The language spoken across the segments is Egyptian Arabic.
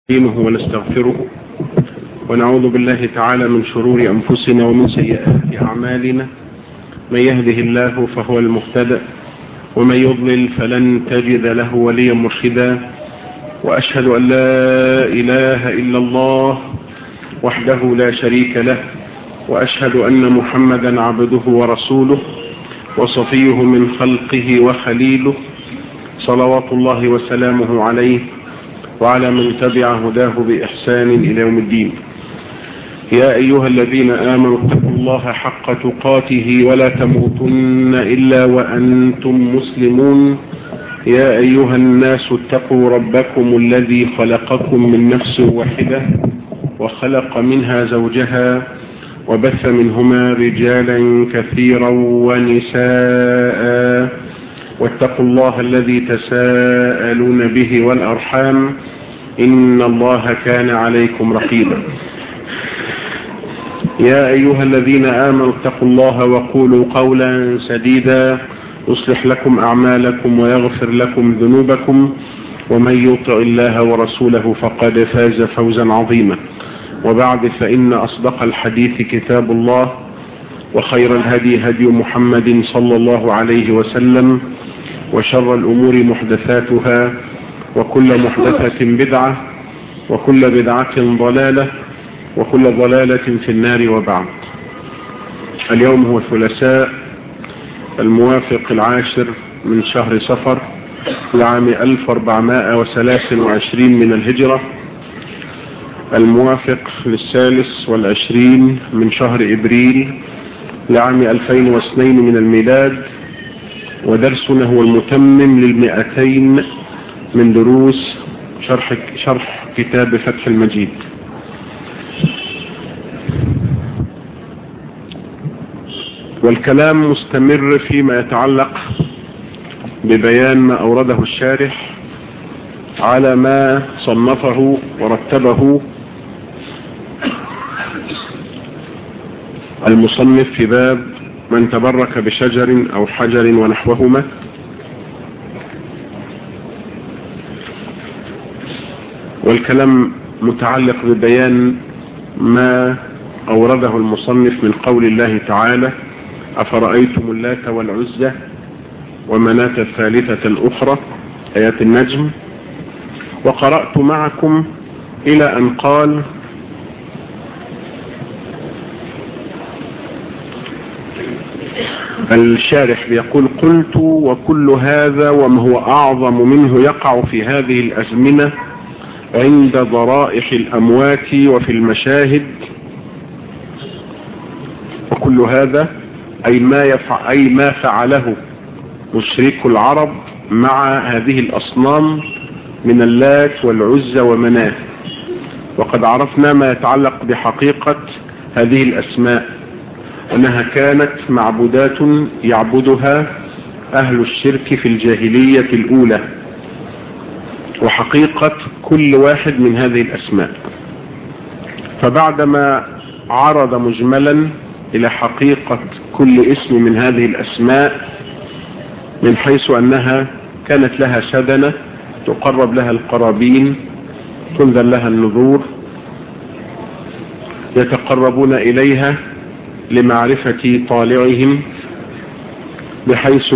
نستعينه ونستغفره ونعوذ بالله تعالى من شرور أنفسنا ومن سيئات أعمالنا من يهده الله فهو المهتدى ومن يضلل فلن تجد له وليا مرشدا وأشهد أن لا إله إلا الله وحده لا شريك له وأشهد أن محمدا عبده ورسوله وصفيه من خلقه وخليله صلوات الله وسلامه عليه وعلى من تبع هداه بإحسان إلى يوم الدين يا أيها الذين آمنوا اتقوا الله حق تقاته ولا تموتن إلا وأنتم مسلمون يا أيها الناس اتقوا ربكم الذي خلقكم من نفس واحدة وخلق منها زوجها وبث منهما رجالا كثيرا ونساء واتقوا الله الذي تساءلون به والأرحام إن الله كان عليكم رقيبا يا أيها الذين آمنوا اتقوا الله وقولوا قولا سديدا يصلح لكم أعمالكم ويغفر لكم ذنوبكم ومن يطع الله ورسوله فقد فاز فوزا عظيما وبعد فإن أصدق الحديث كتاب الله وخير الهدي هدي محمد صلى الله عليه وسلم وشر الأمور محدثاتها وكل محدثة بدعة وكل بدعة ضلالة وكل ضلالة في النار وبعد اليوم هو الثلاثاء الموافق العاشر من شهر صفر لعام 1423 من الهجرة الموافق للثالث والعشرين من شهر إبريل لعام 2002 من الميلاد ودرسنا هو المتمم للمئتين من دروس شرح, شرح كتاب فتح المجيد والكلام مستمر فيما يتعلق ببيان ما أورده الشارح على ما صنفه ورتبه المصنف في باب من تبرك بشجر أو حجر ونحوهما والكلام متعلق ببيان ما أورده المصنف من قول الله تعالى أفرأيتم اللات والعزة ومناة الثالثة الأخرى آيات النجم وقرأت معكم إلى أن قال الشارح بيقول قلت وكل هذا وما هو أعظم منه يقع في هذه الأزمنة عند ضرائح الأموات وفي المشاهد وكل هذا أي ما, يفع أي ما فعله مشرك العرب مع هذه الأصنام من اللات والعزة ومناه وقد عرفنا ما يتعلق بحقيقة هذه الأسماء أنها كانت معبودات يعبدها أهل الشرك في الجاهلية الأولى وحقيقة كل واحد من هذه الأسماء فبعدما عرض مجملا إلى حقيقة كل اسم من هذه الأسماء من حيث أنها كانت لها سدنة تقرب لها القرابين تنذر لها النذور يتقربون إليها لمعرفة طالعهم بحيث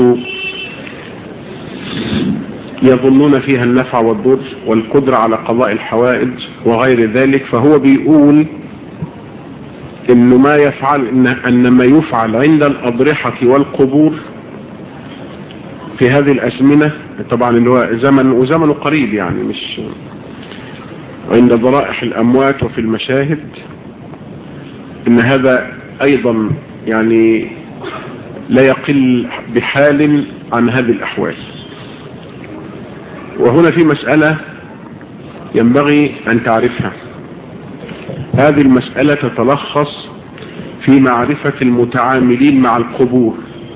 يظنون فيها النفع والضر والقدرة على قضاء الحوائج وغير ذلك فهو بيقول انه ما يفعل إن, ان ما يفعل عند الاضرحة والقبور في هذه الازمنة طبعا اللي هو زمن وزمنه قريب يعني مش عند ضرائح الاموات وفي المشاهد ان هذا ايضا يعني لا يقل بحال عن هذه الاحوال وهنا في مسألة ينبغي ان تعرفها هذه المسألة تتلخص في معرفة المتعاملين مع القبور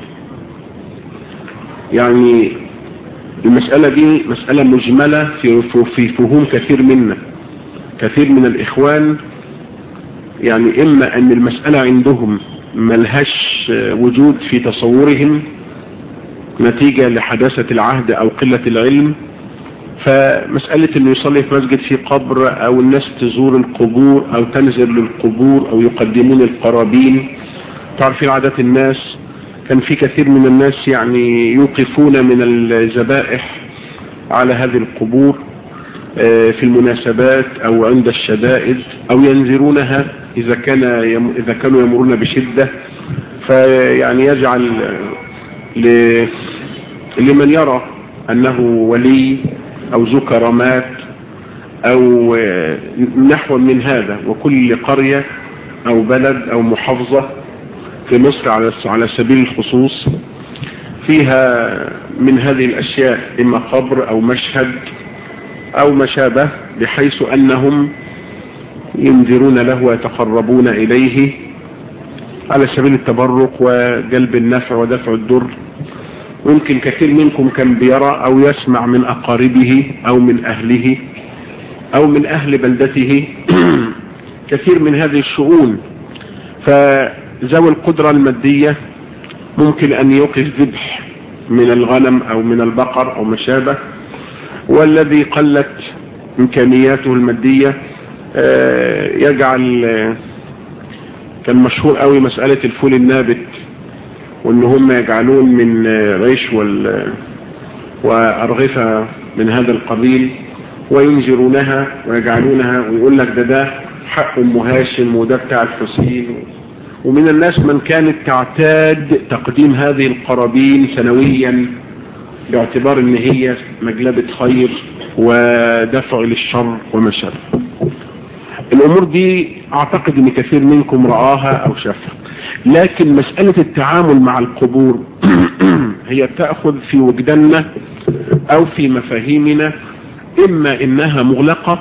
يعني المسألة دي مسألة مجملة في في فهوم كثير منا كثير من الإخوان يعني إما أن المسألة عندهم ملهش وجود في تصورهم نتيجة لحداثة العهد أو قلة العلم فمسألة انه يصلي في مسجد في قبر او الناس تزور القبور او تنزل للقبور او يقدمون القرابين تعرفين عادات الناس كان في كثير من الناس يعني يوقفون من الذبائح على هذه القبور في المناسبات او عند الشدائد او ينذرونها اذا كان اذا كانوا يمرون بشدة فيعني يجعل لمن يرى انه ولي او ذو كرامات او نحو من هذا وكل قرية او بلد او محافظة في مصر على على سبيل الخصوص فيها من هذه الاشياء اما قبر او مشهد او ما شابه بحيث انهم ينذرون له ويتقربون اليه على سبيل التبرك وجلب النفع ودفع الضر ويمكن كثير منكم كان بيرى او يسمع من اقاربه او من اهله او من اهل بلدته كثير من هذه الشؤون فذوي القدرة المادية ممكن ان يوقف ذبح من الغنم او من البقر او ما شابه والذي قلت امكانياته المادية يجعل كان مشهور قوي مسألة الفول النابت وان هم يجعلون من عيش وال وارغفة من هذا القبيل وينزرونها ويجعلونها ويقول لك ده ده حق ام هاشم وده بتاع الحسين ومن الناس من كانت تعتاد تقديم هذه القرابين سنويا باعتبار ان هي مجلبة خير ودفع للشر وما شابه الامور دي اعتقد ان كثير منكم رآها او شافها لكن مسألة التعامل مع القبور هي تأخذ في وجداننا او في مفاهيمنا اما انها مغلقة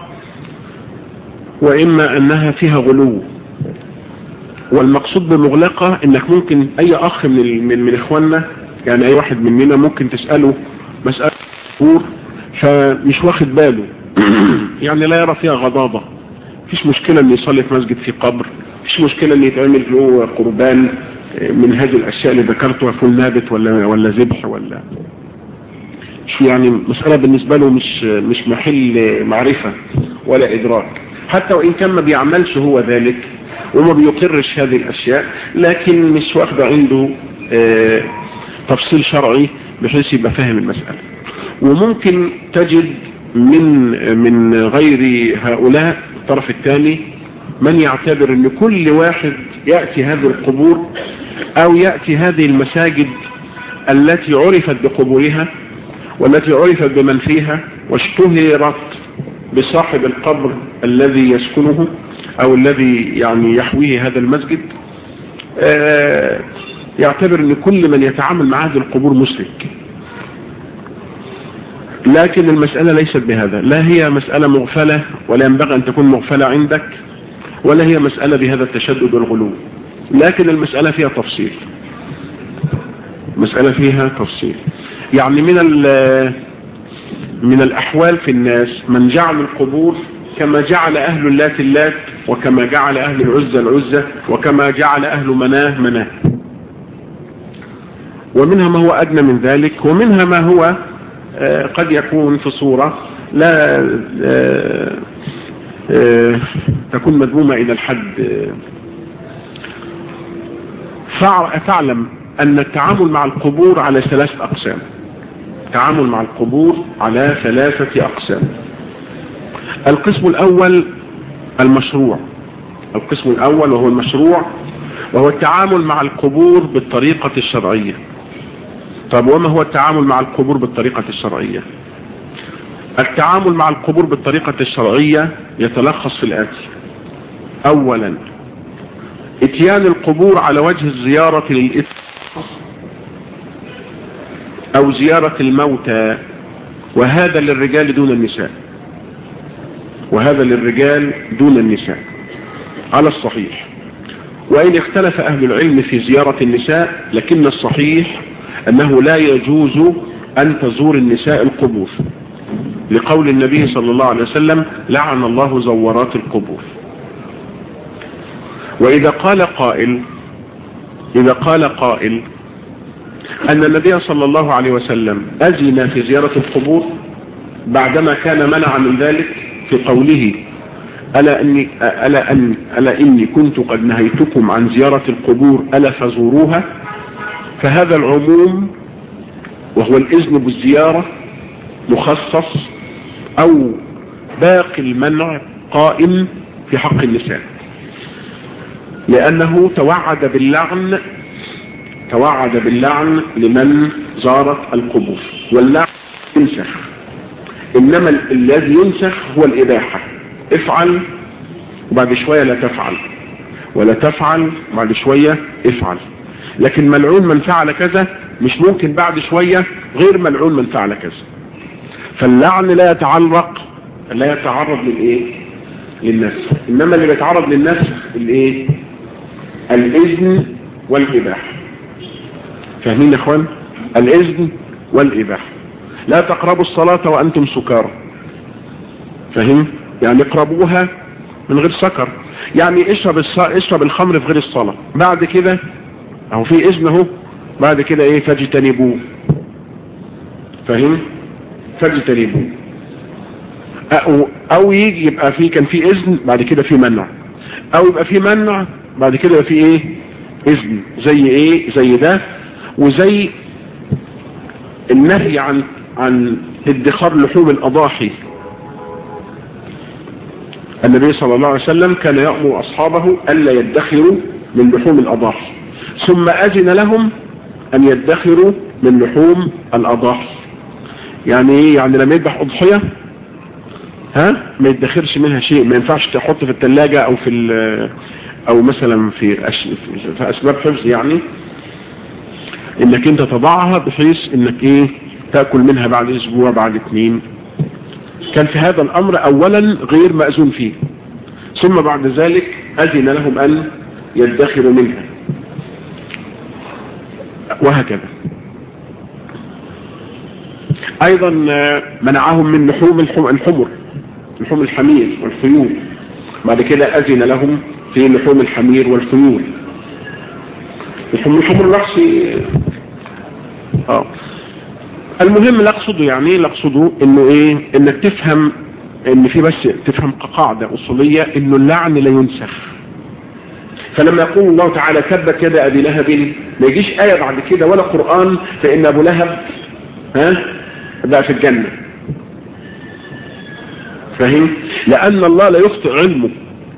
واما انها فيها غلو والمقصود بمغلقة انك ممكن اي اخ من, من, من اخواننا يعني اي واحد مننا ممكن تسأله مسألة قبور فمش واخد باله يعني لا يرى فيها غضاضة مفيش مشكلة ان يصلي في مسجد في قبر مفيش مشكلة ان يتعمل له قربان من هذه الاشياء اللي ذكرتها فول نابت ولا ولا ذبح ولا شو يعني مسألة بالنسبة له مش مش محل معرفة ولا ادراك حتى وان كان ما بيعملش هو ذلك وما بيقرش هذه الاشياء لكن مش واخده عنده اه تفصيل شرعي بحيث يبقى فاهم المسألة وممكن تجد من من غير هؤلاء الطرف الثاني من يعتبر ان كل واحد يأتي هذه القبور او يأتي هذه المساجد التي عرفت بقبورها والتي عرفت بمن فيها واشتهرت بصاحب القبر الذي يسكنه او الذي يعني يحويه هذا المسجد يعتبر ان كل من يتعامل مع هذه القبور مشرك لكن المسألة ليست بهذا لا هي مسألة مغفلة ولا ينبغي أن تكون مغفلة عندك ولا هي مسألة بهذا التشدد والغلو لكن المسألة فيها تفصيل مسألة فيها تفصيل يعني من من الأحوال في الناس من جعل القبور كما جعل أهل اللات اللات وكما جعل أهل العزة العزة وكما جعل أهل مناه مناه ومنها ما هو أدنى من ذلك ومنها ما هو قد يكون في صورة لا تكون مذمومة إلى الحد فاعلم أن التعامل مع القبور على ثلاثة أقسام التعامل مع القبور على ثلاثة أقسام القسم الأول المشروع القسم الأول وهو المشروع وهو التعامل مع القبور بالطريقة الشرعية طب وما هو التعامل مع القبور بالطريقة الشرعية التعامل مع القبور بالطريقة الشرعية يتلخص في الآتي أولا اتيان القبور على وجه الزيارة للإثم أو زيارة الموتى وهذا للرجال دون النساء وهذا للرجال دون النساء على الصحيح وإن اختلف أهل العلم في زيارة النساء لكن الصحيح أنه لا يجوز أن تزور النساء القبور لقول النبي صلى الله عليه وسلم لعن الله زورات القبور وإذا قال قائل إذا قال قائل أن النبي صلى الله عليه وسلم أذن في زيارة القبور بعدما كان منع من ذلك في قوله ألا أني, ألا, أن ألا إني كنت قد نهيتكم عن زيارة القبور ألا فزوروها فهذا العموم وهو الإذن بالزيارة مخصص أو باقي المنع قائم في حق النساء لأنه توعد باللعن توعد باللعن لمن زارت القبور واللعن ينسخ إنما الذي ينسخ هو الإباحة افعل وبعد شوية لا تفعل ولا تفعل بعد شوية افعل لكن ملعون من فعل كذا مش ممكن بعد شوية غير ملعون من فعل كذا فاللعن لا يتعلق لا يتعرض للايه للنسخ انما اللي بيتعرض للنسخ الايه الاذن والاباحه فاهمين يا اخوان الاذن والاباحه لا تقربوا الصلاه وانتم سكارى فاهم يعني اقربوها من غير سكر يعني اشرب الص... اشرب الخمر في غير الصلاه بعد كده اهو في اذن اهو بعد كده ايه فاجتنبوه فاهم فاجتنبوه أو, او يجي يبقى في كان في اذن بعد كده في منع او يبقى في منع بعد كده يبقى في ايه اذن زي ايه زي ده وزي النهي عن عن ادخار لحوم الاضاحي النبي صلى الله عليه وسلم كان يأمر أصحابه ألا يدخروا من لحوم الأضاحي ثم أذن لهم أن يدخروا من لحوم الأضاحي يعني إيه يعني لما يذبح أضحية ها ما يدخرش منها شيء ما ينفعش تحط في الثلاجة أو في أو مثلا في, أش... في أسباب حفظ يعني إنك أنت تضعها بحيث إنك إيه تأكل منها بعد أسبوع بعد اثنين كان في هذا الأمر أولا غير مأذون فيه ثم بعد ذلك أذن لهم أن يدخروا منها وهكذا أيضا منعهم من لحوم الحمر لحوم الحمير والخيول بعد كده أذن لهم في لحوم الحمير والخيول لحوم الحمر الوحشي اه المهم اللي اقصده يعني اللي اقصده انه ايه انك تفهم ان في بس تفهم قاعدة اصولية انه اللعن لا ينسخ فلما يقول الله تعالى تبت يد ابي لهب ما يجيش آية بعد كده ولا قرآن فان ابو لهب ها بقى في الجنة فاهم لان الله لا يخطئ علمه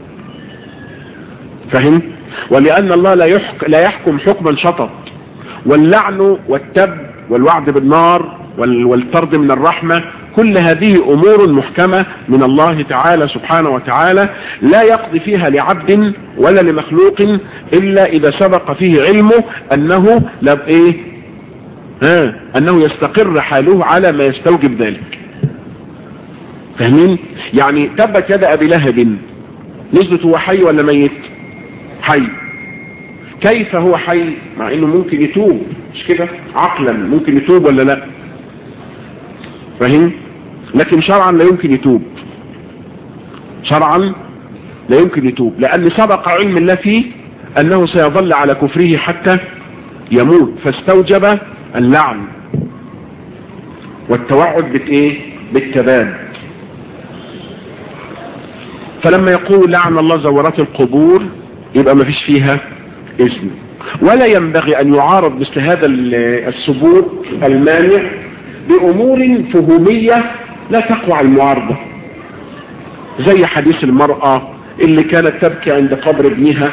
فاهم ولان الله لا يحكم, لا يحكم حكما شطط واللعن والتب والوعد بالنار والطرد من الرحمة كل هذه أمور محكمة من الله تعالى سبحانه وتعالى لا يقضي فيها لعبد ولا لمخلوق إلا إذا سبق فيه علمه أنه لب إيه ها أنه يستقر حاله على ما يستوجب ذلك فاهمين يعني تبت يد أبي لهب نزلت هو حي ولا ميت حي كيف هو حي مع انه ممكن يتوب مش كده عقلا ممكن يتوب ولا لا فاهم لكن شرعا لا يمكن يتوب شرعا لا يمكن يتوب لان سبق علم الله فيه انه سيظل على كفره حتى يموت فاستوجب اللعن والتوعد بايه بالتباد فلما يقول لعن الله زورات القبور يبقى ما فيش فيها إذن ولا ينبغي أن يعارض مثل هذا الثبوت المانع بأمور فهومية لا تقوى على المعارضة زي حديث المرأة اللي كانت تبكي عند قبر ابنها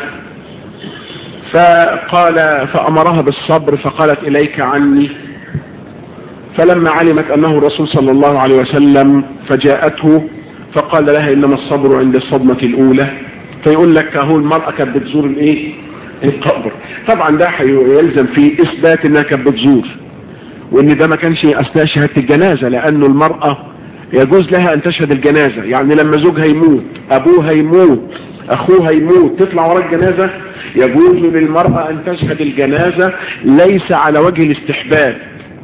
فقال فأمرها بالصبر فقالت إليك عني فلما علمت أنه الرسول صلى الله عليه وسلم فجاءته فقال لها إنما الصبر عند الصدمة الأولى فيقول لك اهو المرأة كانت بتزور الايه القبر طبعا ده هيلزم فيه اثبات انها كانت بتزور وان ده ما كانش اثناء شهادة الجنازة لانه المرأة يجوز لها ان تشهد الجنازة يعني لما زوجها يموت ابوها يموت اخوها يموت تطلع وراء الجنازة يجوز للمرأة ان تشهد الجنازة ليس على وجه الاستحباب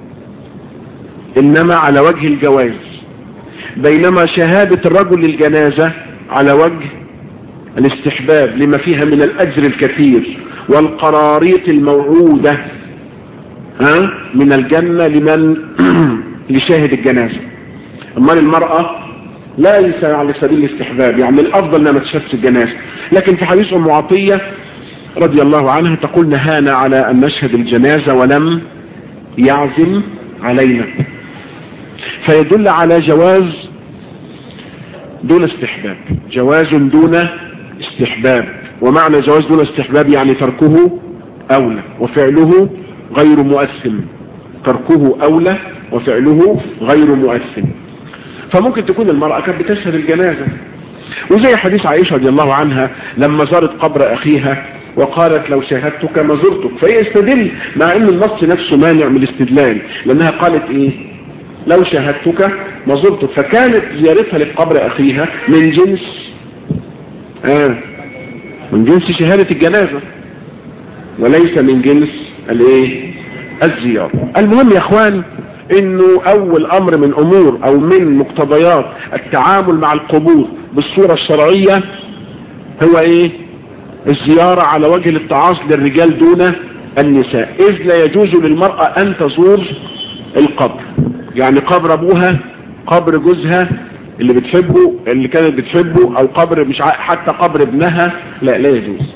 انما على وجه الجواز بينما شهادة الرجل للجنازة على وجه الاستحباب لما فيها من الأجر الكثير والقراريط الموعودة ها من الجنة لمن لشاهد الجنازة امال المرأة ليس على سبيل الاستحباب يعني الافضل انها ما تشهدش الجنازة لكن في حديث ام عطية رضي الله عنها تقول نهانا على ان نشهد الجنازة ولم يعزم علينا فيدل على جواز دون استحباب جواز دون استحباب ومعنى جواز دون استحباب يعني تركه أولى وفعله غير مؤثم تركه أولى وفعله غير مؤثم فممكن تكون المرأة كانت بتشهد الجنازة وزي حديث عائشة رضي الله عنها لما زارت قبر أخيها وقالت لو شاهدتك ما زرتك فهي استدل مع ان النص نفسه مانع من الاستدلال لانها قالت ايه لو شاهدتك ما زرتك فكانت زيارتها لقبر اخيها من جنس آه من جنس شهادة الجنازة وليس من جنس الايه الزيارة المهم يا اخوان انه اول امر من امور او من مقتضيات التعامل مع القبور بالصورة الشرعية هو ايه الزيارة على وجه الاتعاظ للرجال دون النساء اذ لا يجوز للمرأة ان تزور القبر يعني قبر ابوها قبر جوزها اللي بتحبه اللي كانت بتحبه او قبر مش حتى قبر ابنها لا لا يجوز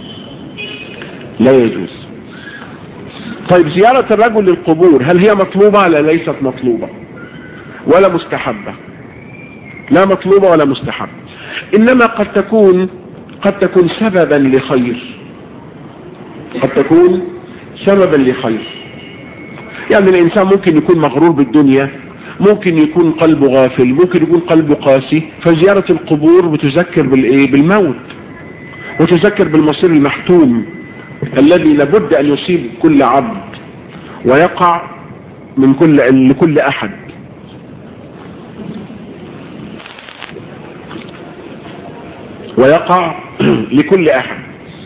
لا يجوز طيب زيارة الرجل للقبور هل هي مطلوبة لا ليست مطلوبة ولا مستحبة لا مطلوبة ولا مستحبة انما قد تكون قد تكون سببا لخير قد تكون سببا لخير يعني الانسان ممكن يكون مغرور بالدنيا ممكن يكون قلبه غافل ممكن يكون قلبه قاسي فزيارة القبور بتذكر بالايه بالموت وتذكر بالمصير المحتوم الذي لابد ان يصيب كل عبد ويقع من كل لكل احد ويقع لكل احد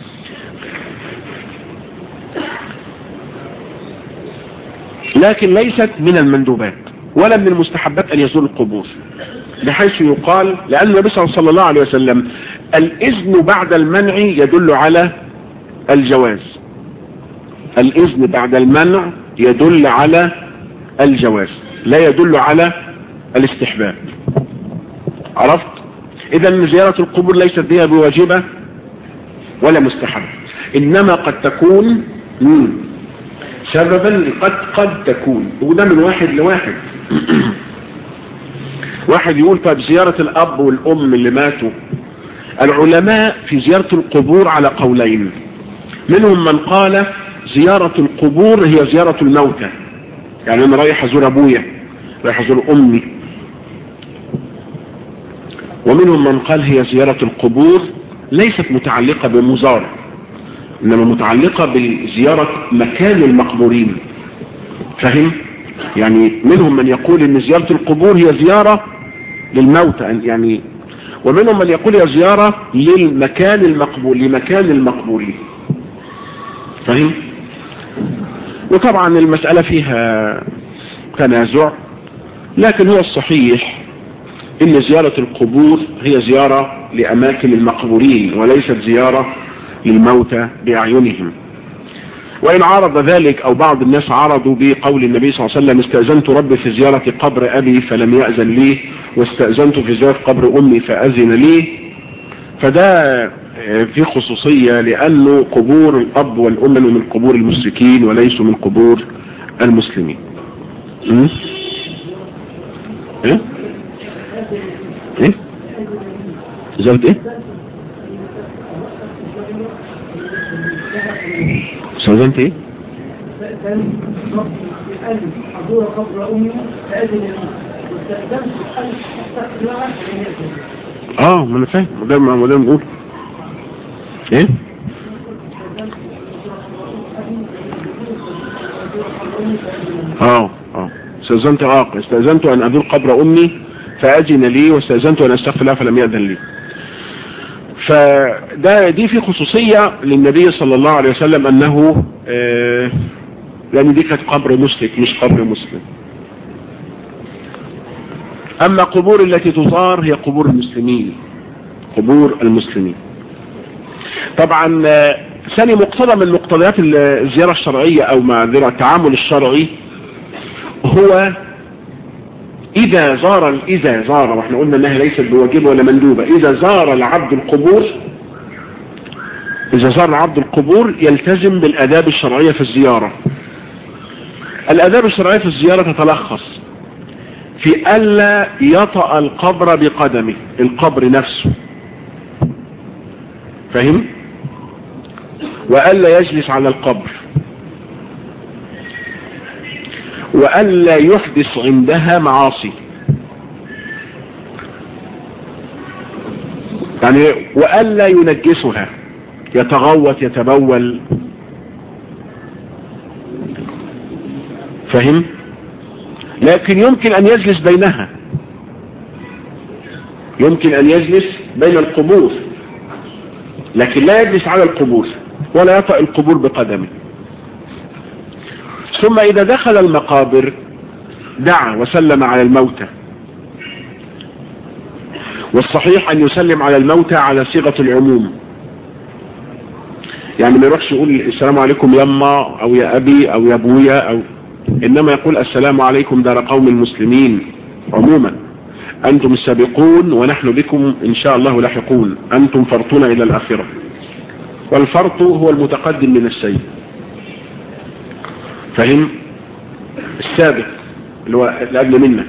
لكن ليست من المندوبات ولا من المستحبات ان يزور القبور بحيث يقال لان النبي صلى الله عليه وسلم الاذن بعد المنع يدل على الجواز الاذن بعد المنع يدل على الجواز لا يدل على الاستحباب عرفت اذا زيارة القبور ليست بها بواجبة ولا مستحبة انما قد تكون مم. سببا قد قد تكون وده من واحد لواحد واحد يقول طب زيارة الاب والام اللي ماتوا العلماء في زيارة القبور على قولين منهم من قال زيارة القبور هي زيارة الموتى يعني انا رايح ازور ابويا رايح ازور امي ومنهم من قال هي زيارة القبور ليست متعلقة بمزار انما متعلقة بزيارة مكان المقبورين فهم يعني منهم من يقول ان زيارة القبور هي زيارة للموتى يعني ومنهم من يقول هي زيارة للمكان المقبول لمكان المقبورين فهم وطبعا المسألة فيها تنازع لكن هو الصحيح ان زيارة القبور هي زيارة لاماكن المقبورين وليست زيارة للموتى باعينهم وان عرض ذلك او بعض الناس عرضوا بقول النبي صلى الله عليه وسلم استأذنت ربي في زيارة قبر ابي فلم يأذن لي واستأذنت في زيارة قبر امي فاذن لي فده في خصوصية لانه قبور الاب والام من قبور المشركين وليسوا من قبور المسلمين م? ايه ايه زيارة ايه استأذنت ايه حضور قبر امي فاذن واستأذنت الف استقلال اه ما انا فاهم ما ده ما ده بنقول ايه اه اه استأذنت اه استأذنت ان ازور قبر امي فاذن لي واستأذنت ان استغفر لها فلم يأذن لي فده دي في خصوصية للنبي صلى الله عليه وسلم انه آه لان دي كانت قبر مشرك مش قبر مسلم اما قبور التي تزار هي قبور المسلمين قبور المسلمين طبعا ثاني مقتضى من مقتضيات الزيارة الشرعية او معذرة التعامل الشرعي هو اذا زار اذا زار واحنا قلنا انها ليست بواجبه ولا مندوبة اذا زار العبد القبور اذا زار العبد القبور يلتزم بالاداب الشرعية في الزيارة الاداب الشرعية في الزيارة تتلخص في الا يطأ القبر بقدمه القبر نفسه فهم والا يجلس على القبر والا يحدث عندها معاصي يعني والا ينجسها يتغوط يتبول فهم لكن يمكن ان يجلس بينها يمكن ان يجلس بين القبور لكن لا يجلس على القبور ولا يطأ القبور بقدمه ثم اذا دخل المقابر دعا وسلم على الموتى والصحيح ان يسلم على الموتى على صيغة العموم يعني ما يروحش يقول السلام عليكم يما او يا ابي او يا ابويا او انما يقول السلام عليكم دار قوم مسلمين عموما انتم السابقون ونحن بكم ان شاء الله لاحقون انتم فرطون الى الاخرة والفرط هو المتقدم من السيد فهم السابق اللي هو اللي قبل منك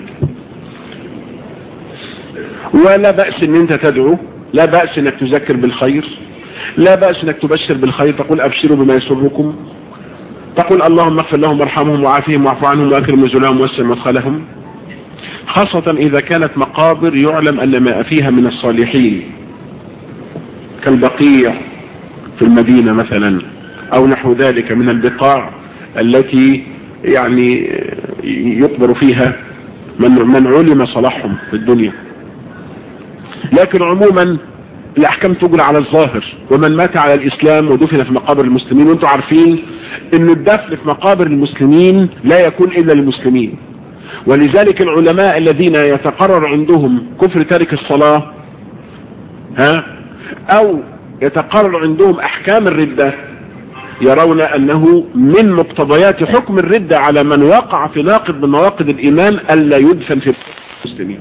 ولا بأس ان انت تدعو لا بأس انك تذكر بالخير لا بأس انك تبشر بالخير تقول ابشروا بما يسركم تقول اللهم اغفر لهم وارحمهم وعافهم واعف عنهم واكرم نزلهم واسع مدخلهم خاصة اذا كانت مقابر يعلم ان ما فيها من الصالحين كالبقيع في المدينة مثلا او نحو ذلك من البقاع التي يعني يقبر فيها من, من علم صلاحهم في الدنيا لكن عموما الاحكام تجرى على الظاهر ومن مات على الاسلام ودفن في مقابر المسلمين وانتم عارفين ان الدفن في مقابر المسلمين لا يكون الا للمسلمين ولذلك العلماء الذين يتقرر عندهم كفر تارك الصلاة ها او يتقرر عندهم احكام الردة يرون انه من مقتضيات حكم الردة على من وقع في ناقض من نواقض الايمان الا يدفن في المسلمين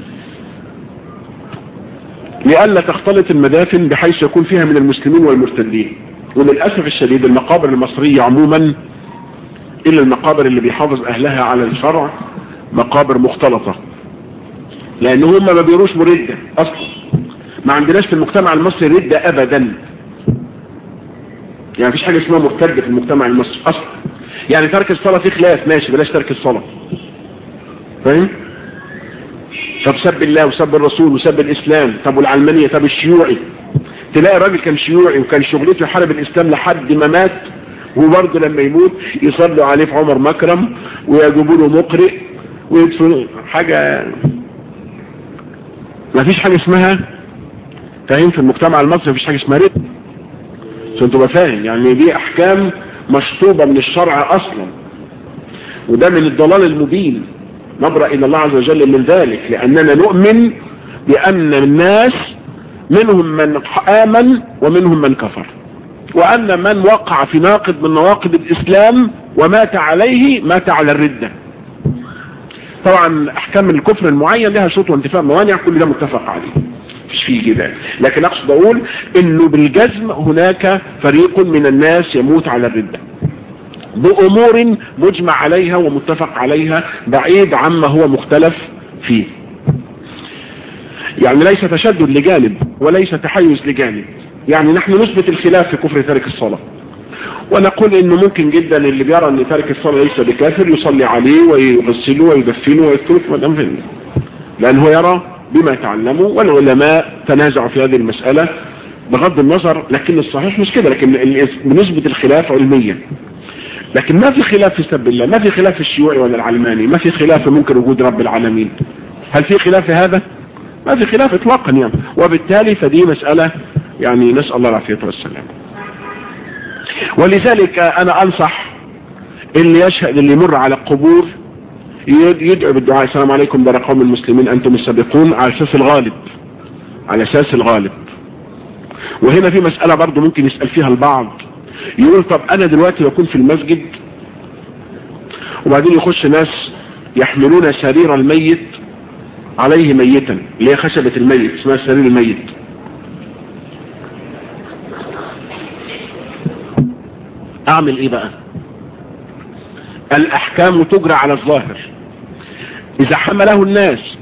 لئلا تختلط المدافن بحيث يكون فيها من المسلمين والمرتدين وللأسف الشديد المقابر المصرية عموما إلا المقابر اللي بيحافظ أهلها على الشرع مقابر مختلطة لأن هم ما بيروش مردة أصلا ما عندناش في المجتمع المصري ردة أبدا يعني مفيش حاجة اسمها مرتد في المجتمع المصري أصلا يعني ترك الصلاة في خلاف ماشي بلاش ترك الصلاة فاهم؟ طب سب الله وسب الرسول وسب الاسلام طب والعلمانية طب الشيوعي تلاقي الراجل كان شيوعي وكان شغلته يحارب الاسلام لحد ما مات وبرضه لما يموت يصلوا عليه في عمر مكرم ويجيبوا له مقرئ ويدفنوا حاجة ما فيش حاجة اسمها فاهم في المجتمع المصري ما فيش حاجة اسمها رد عشان تبقى فاهم يعني دي احكام مشطوبة من الشرع اصلا وده من الضلال المبين نبرأ إلى الله عز وجل من ذلك لأننا نؤمن بأن الناس منهم من آمن ومنهم من كفر وأن من وقع في ناقض من نواقض الإسلام ومات عليه مات على الردة طبعا أحكام الكفر المعين لها شروط وانتفاء موانع كل ده متفق عليه مش فيه كده لكن أقصد أقول إنه بالجزم هناك فريق من الناس يموت على الردة بأمور مجمع عليها ومتفق عليها بعيد عما هو مختلف فيه يعني ليس تشدد لجانب وليس تحيز لجانب يعني نحن نثبت الخلاف في كفر تارك الصلاة ونقول انه ممكن جدا اللي بيرى ان تارك الصلاة ليس بكافر يصلي عليه ويغسله ويدفنه ويذكره في مدام فين لانه يرى بما تعلموا والعلماء تنازعوا في هذه المسألة بغض النظر لكن الصحيح مش كده لكن بنسبة الخلاف علميا لكن ما في خلاف في سب الله ما في خلاف في الشيوعي ولا العلماني ما في خلاف في ممكن وجود رب العالمين هل في خلاف في هذا ما في خلاف اطلاقا يعني وبالتالي فدي مسألة يعني نسأل الله العافية والسلام ولذلك انا انصح اللي يشهد اللي يمر على القبور يدعو بالدعاء السلام عليكم دار قوم المسلمين انتم السابقون على اساس الغالب على اساس الغالب وهنا في مسألة برضو ممكن يسأل فيها البعض يقول طب انا دلوقتي بكون في المسجد وبعدين يخش ناس يحملون سرير الميت عليه ميتا اللي هي خشبة الميت اسمها سرير الميت اعمل ايه بقى الاحكام تجرى على الظاهر اذا حمله الناس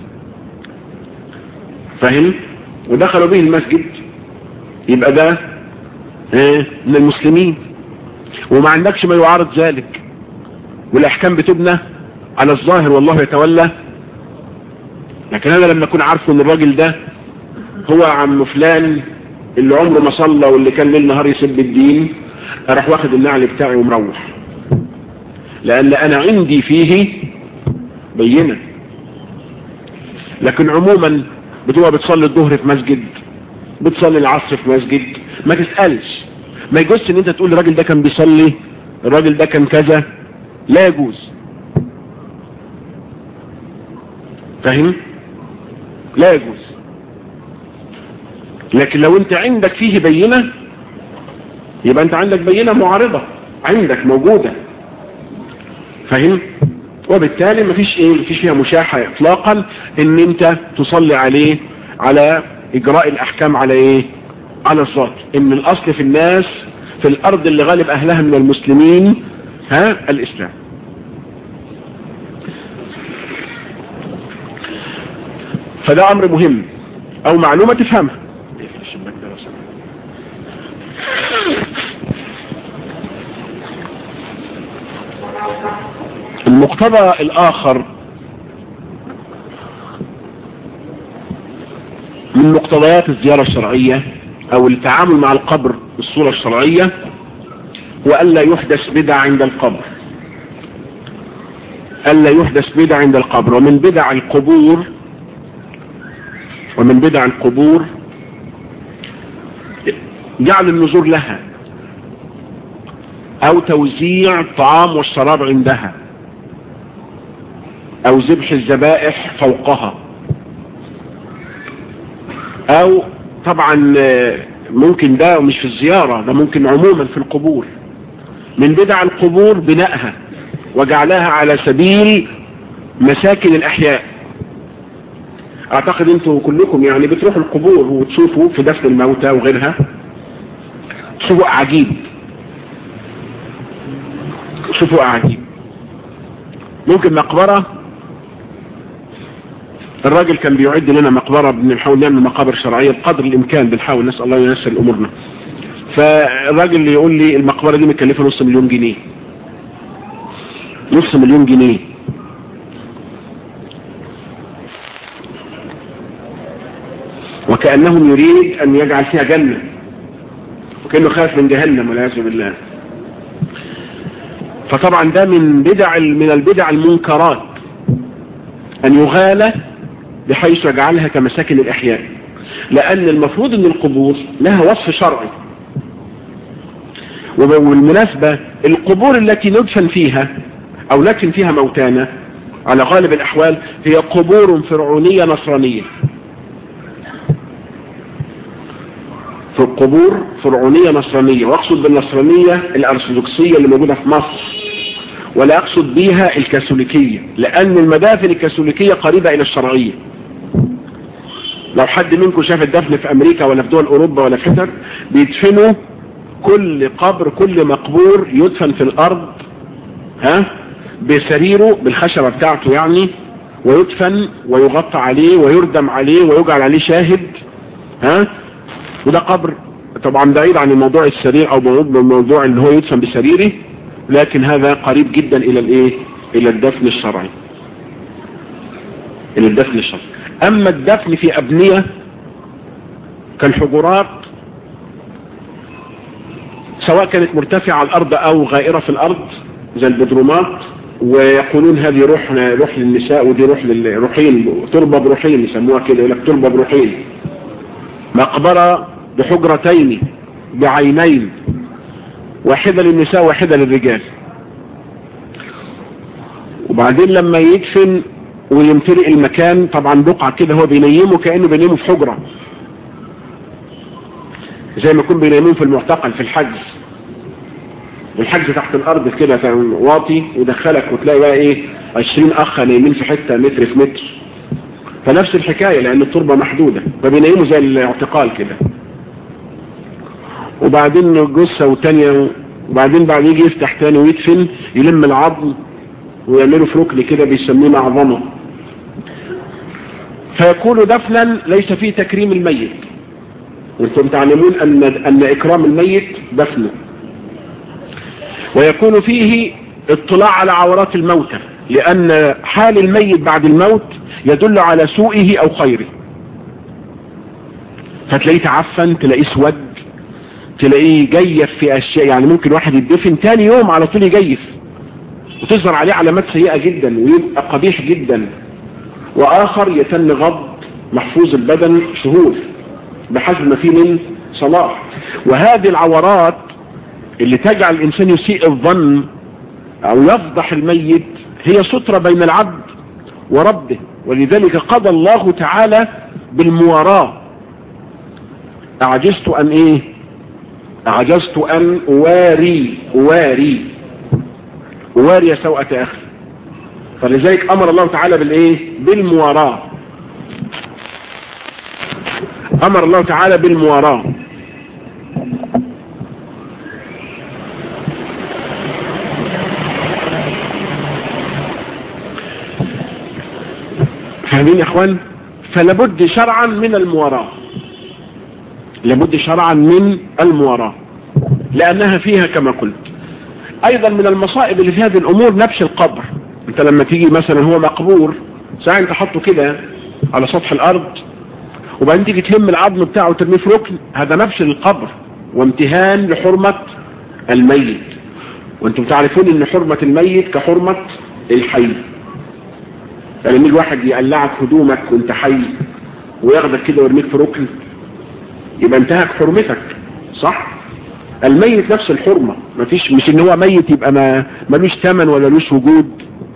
فهم ودخلوا به المسجد يبقى ده ايه من المسلمين وما عندكش ما يعارض ذلك والاحكام بتبنى على الظاهر والله يتولى لكن انا لما اكون عارفه ان الراجل ده هو عم فلان اللي عمره ما صلى واللي كان ليل نهار يسب الدين اروح واخد النعل بتاعي ومروح لان انا عندي فيه بينه لكن عموما بتبقى بتصلي الظهر في مسجد بتصلي العصر في مسجد ما تسألش ما يجوزش ان انت تقول الراجل ده كان بيصلي الراجل ده كان كذا لا يجوز فاهم لا يجوز لكن لو انت عندك فيه بينة يبقى انت عندك بينة معارضة عندك موجودة فاهم وبالتالي مفيش ايه مفيش فيها مشاحة اطلاقا ان انت تصلي عليه على اجراء الاحكام على ايه على الذات ان الاصل في الناس في الارض اللي غالب اهلها من المسلمين ها الاسلام فده امر مهم او معلومة تفهمها المقتضى الاخر من مقتضيات الزيارة الشرعية او التعامل مع القبر بالصورة الشرعية هو ألا يحدث بدع عند القبر ألا يحدث بدع عند القبر ومن بدع القبور ومن بدع القبور جعل النزور لها او توزيع الطعام والشراب عندها او ذبح الذبائح فوقها او طبعا ممكن ده مش في الزيارة ده ممكن عموما في القبور من بدع القبور بنائها وجعلها على سبيل مساكن الاحياء اعتقد انتوا كلكم يعني بتروحوا القبور وتشوفوا في دفن الموتى وغيرها تشوفوا اعاجيب تشوفوا اعاجيب ممكن مقبرة الراجل كان بيعد لنا مقبرة بنحاول نعمل مقابر شرعية بقدر الامكان بنحاول نسأل الله ييسر امورنا فالراجل اللي يقول لي المقبرة دي مكلفة نص مليون جنيه نص مليون جنيه وكأنهم يريد أن يجعل فيها جنة وكأنه خاف من جهنم والعياذ بالله فطبعا ده من بدع من البدع المنكرات أن يغالى بحيث يجعلها كمساكن الإحياء لأن المفروض أن القبور لها وصف شرعي وبالمناسبة القبور التي ندفن فيها أو ندفن فيها موتانا على غالب الأحوال هي قبور فرعونية نصرانية في القبور فرعونية نصرانية واقصد بالنصرانية الارثوذكسية اللي موجودة في مصر ولا اقصد بيها الكاثوليكية لان المدافن الكاثوليكية قريبة الى الشرعية لو حد منكم شاف الدفن في امريكا ولا في دول اوروبا ولا في حتت بيدفنوا كل قبر كل مقبور يدفن في الارض ها بسريره بالخشبة بتاعته يعني ويدفن ويغطى عليه ويردم عليه ويجعل عليه شاهد ها وده قبر طبعا بعيد عن الموضوع السرير او الموضوع اللي هو يدفن بسريره لكن هذا قريب جدا الى الايه الى الدفن الشرعي الى الدفن الشرعي اما الدفن في ابنية كالحجرات سواء كانت مرتفعة على الارض او غائرة في الارض زي البدرومات ويقولون هذه روح روح للنساء ودي روح للروحين تربة بروحين يسموها كده يقول لك تربة بروحين مقبرة بحجرتين بعينين واحدة للنساء واحدة للرجال وبعدين لما يدفن ويمتلئ المكان طبعا بقعة كده هو بينيمه كأنه بينيمه في حجرة زي ما يكون بينيمون في المعتقل في الحجز الحجز تحت الارض كده واطي ودخلك وتلاقي بقى ايه عشرين اخ نايمين في حتة متر في متر فنفس الحكاية لان التربة محدودة فبينيموا زي الاعتقال كده وبعدين جثة وتانية وبعدين بعد يجي يفتح تاني ويدفن يلم العظم ويعملوا في ركن كده بيسميه معظمه فيكون دفنا ليس فيه تكريم الميت وانتم تعلمون ان ان اكرام الميت دفنه ويكون فيه اطلاع على عورات الموتى لان حال الميت بعد الموت يدل على سوءه او خيره فتلاقيه تعفن تلاقيه اسود تلاقيه جيف في اشياء يعني ممكن واحد يدفن تاني يوم على طول يجيف وتظهر عليه علامات سيئة جدا ويبقى قبيح جدا واخر يتم غض محفوظ البدن شهور بحسب ما فيه من صلاح وهذه العورات اللي تجعل الانسان يسيء الظن او يفضح الميت هي سترة بين العبد وربه ولذلك قضى الله تعالى بالمواراة اعجزت ان ايه اعجزت ان اواري اواري اواري سوءة اخي فلذلك امر الله تعالى بالايه بالمواراة امر الله تعالى بالمواراة فاهمين يا اخوان فلابد شرعا من المواراة لابد شرعا من المواراة لانها فيها كما قلت ايضا من المصائب اللي في هذه الامور نفس القبر انت لما تيجي مثلا هو مقبور ساعة انت حطه كده على سطح الارض وبعدين تيجي تلم العظم بتاعه وترميه في ركن هذا نفس القبر وامتهان لحرمة الميت وانتم تعرفون ان حرمة الميت كحرمة الحي يعني يجي واحد يقلعك هدومك وانت حي وياخدك كده ويرميك في ركن يبقى انتهك حرمتك صح الميت نفس الحرمة مفيش مش ان هو ميت يبقى ما ملوش ثمن ولا لوش وجود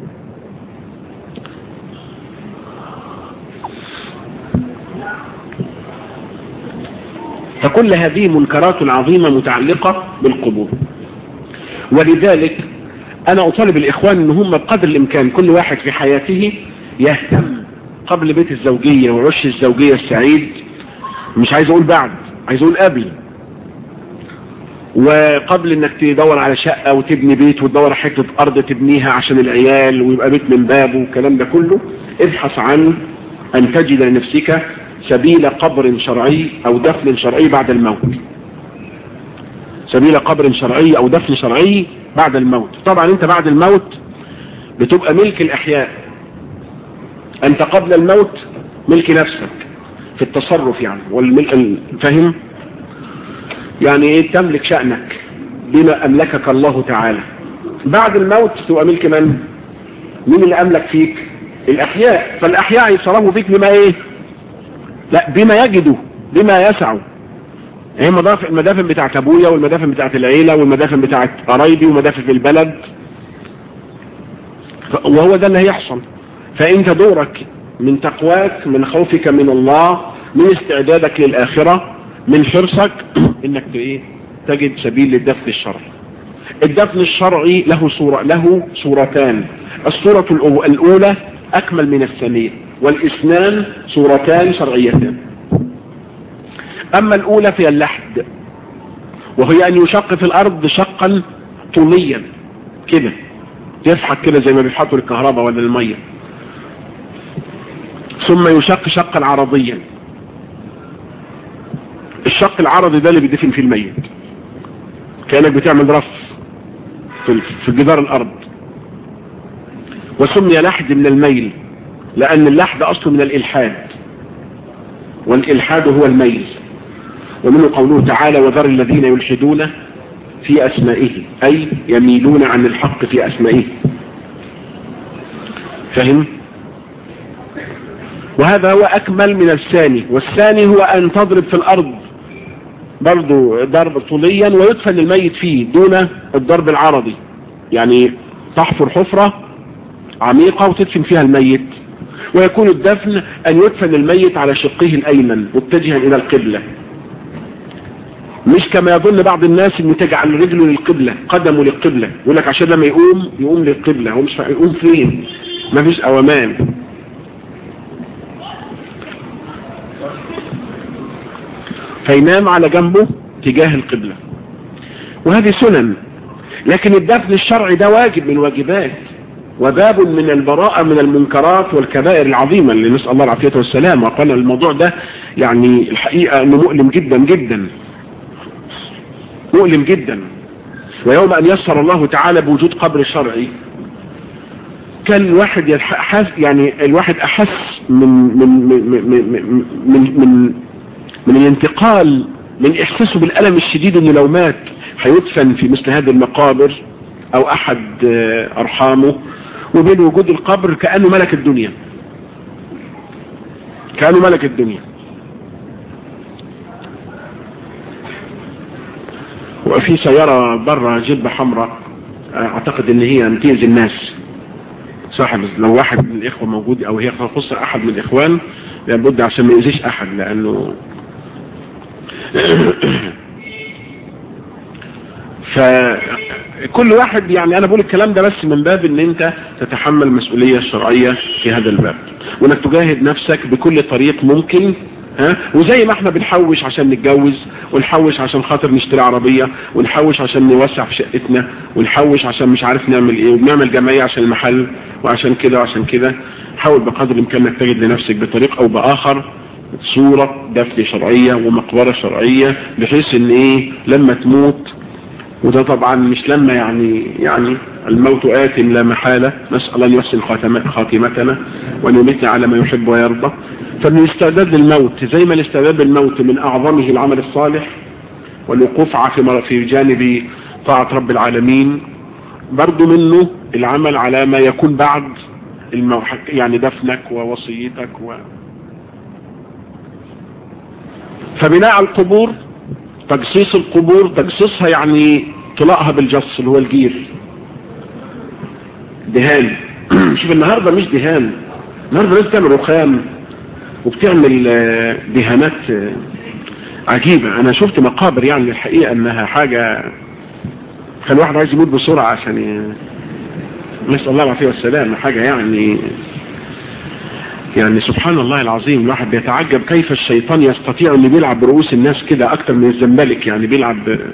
فكل هذه منكرات عظيمة متعلقة بالقبور ولذلك انا اطالب الاخوان ان هم بقدر الامكان كل واحد في حياته يهتم قبل بيت الزوجية وعش الزوجية السعيد مش عايز اقول بعد عايز اقول قبل وقبل انك تدور على شقة وتبني بيت وتدور حتة ارض تبنيها عشان العيال ويبقى بيت من بابه والكلام ده كله ابحث عن ان تجد لنفسك سبيل قبر شرعي او دفن شرعي بعد الموت سبيل قبر شرعي او دفن شرعي بعد الموت طبعا انت بعد الموت بتبقى ملك الاحياء انت قبل الموت ملك نفسك في التصرف يعني والملك فاهم يعني ايه تملك شأنك بما املكك الله تعالى بعد الموت تبقى ملك من مين اللي املك فيك الاحياء فالاحياء يتصرفوا فيك بما ايه لا بما يجدوا بما يسعوا هي المدافع المدافن بتاعت ابويا والمدافن بتاعت العيلة والمدافن بتاعت قرايبي ومدافن في البلد وهو ده اللي هيحصل فانت دورك من تقواك من خوفك من الله من استعدادك للآخرة من حرصك انك ايه تجد سبيل للدفن الشرعي الدفن الشرعي له صورة له صورتان الصورة الاولى اكمل من الثانية والاثنان صورتان شرعيتان اما الاولى فهي اللحد وهي ان يشق في الارض شقا طوليا كده يفحط كده زي ما بيفحطوا الكهرباء ولا المية ثم يشق شقا عرضيا الشق العرضي ده اللي بيدفن فيه الميت كأنك بتعمل رف في في جدار الارض وسمي لحد من الميل لان اللحد اصله من الالحاد والالحاد هو الميل ومنه قوله تعالى وذر الذين يلحدون في اسمائه اي يميلون عن الحق في اسمائه فهم وهذا هو اكمل من الثاني والثاني هو ان تضرب في الارض برضو ضرب طوليا ويدفن الميت فيه دون الضرب العرضي يعني تحفر حفرة عميقة وتدفن فيها الميت ويكون الدفن ان يدفن الميت على شقه الايمن متجها الى القبلة مش كما يظن بعض الناس انه تجعل رجله للقبلة قدمه للقبلة يقول لك عشان لما يقوم يقوم للقبلة هو مش يقوم فين ما فيش اوامام فينام على جنبه تجاه القبلة وهذه سنن لكن الدفن الشرعي ده واجب من واجبات وباب من البراءة من المنكرات والكبائر العظيمة اللي نسأل الله العافية والسلام وقال الموضوع ده يعني الحقيقة انه مؤلم جدا جدا مؤلم جدا ويوم ان يسر الله تعالى بوجود قبر شرعي كان الواحد يحس يعني الواحد احس من من من من من, من, من الانتقال من احساسه بالالم الشديد انه لو مات هيدفن في مثل هذه المقابر او احد ارحامه وبين وجود القبر كأنه ملك الدنيا كأنه ملك الدنيا وفي سيارة برا جلبة حمراء اعتقد ان هي امتيز الناس صاحب لو واحد من الاخوة موجود او هي تخص احد من الاخوان لابد عشان ما يأذيش احد لانه فكل واحد يعني انا بقول الكلام ده بس من باب ان انت تتحمل المسؤولية الشرعية في هذا الباب وانك تجاهد نفسك بكل طريق ممكن ها وزي ما احنا بنحوش عشان نتجوز ونحوش عشان خاطر نشتري عربية ونحوش عشان نوسع في شقتنا ونحوش عشان مش عارف نعمل ايه وبنعمل جمعية عشان المحل وعشان كده وعشان كده حاول بقدر الامكان انك تجد لنفسك بطريق او باخر صورة دفن شرعية ومقبرة شرعية بحيث ان ايه لما تموت وده طبعا مش لما يعني يعني الموت آت لا محالة نسأل أن يحسن خاتمتنا وأن يمتنا على ما يحب ويرضى فمن الاستعداد للموت زي ما الاستعداد للموت من أعظمه العمل الصالح والوقوف في في جانب طاعة رب العالمين برضو منه العمل على ما يكون بعد الموحك يعني دفنك ووصيتك و فبناء على القبور تجصيص القبور تجصيصها يعني طلاقها بالجص اللي هو الجير دهان شوف النهاردة مش دهان النهاردة لازم تعمل رخام وبتعمل دهانات عجيبة انا شفت مقابر يعني الحقيقة انها حاجة كان واحد عايز يموت بسرعة عشان ي... نسأل الله العافية والسلام حاجة يعني يعني سبحان الله العظيم الواحد بيتعجب كيف الشيطان يستطيع انه بيلعب برؤوس الناس كده اكتر من الزمالك يعني بيلعب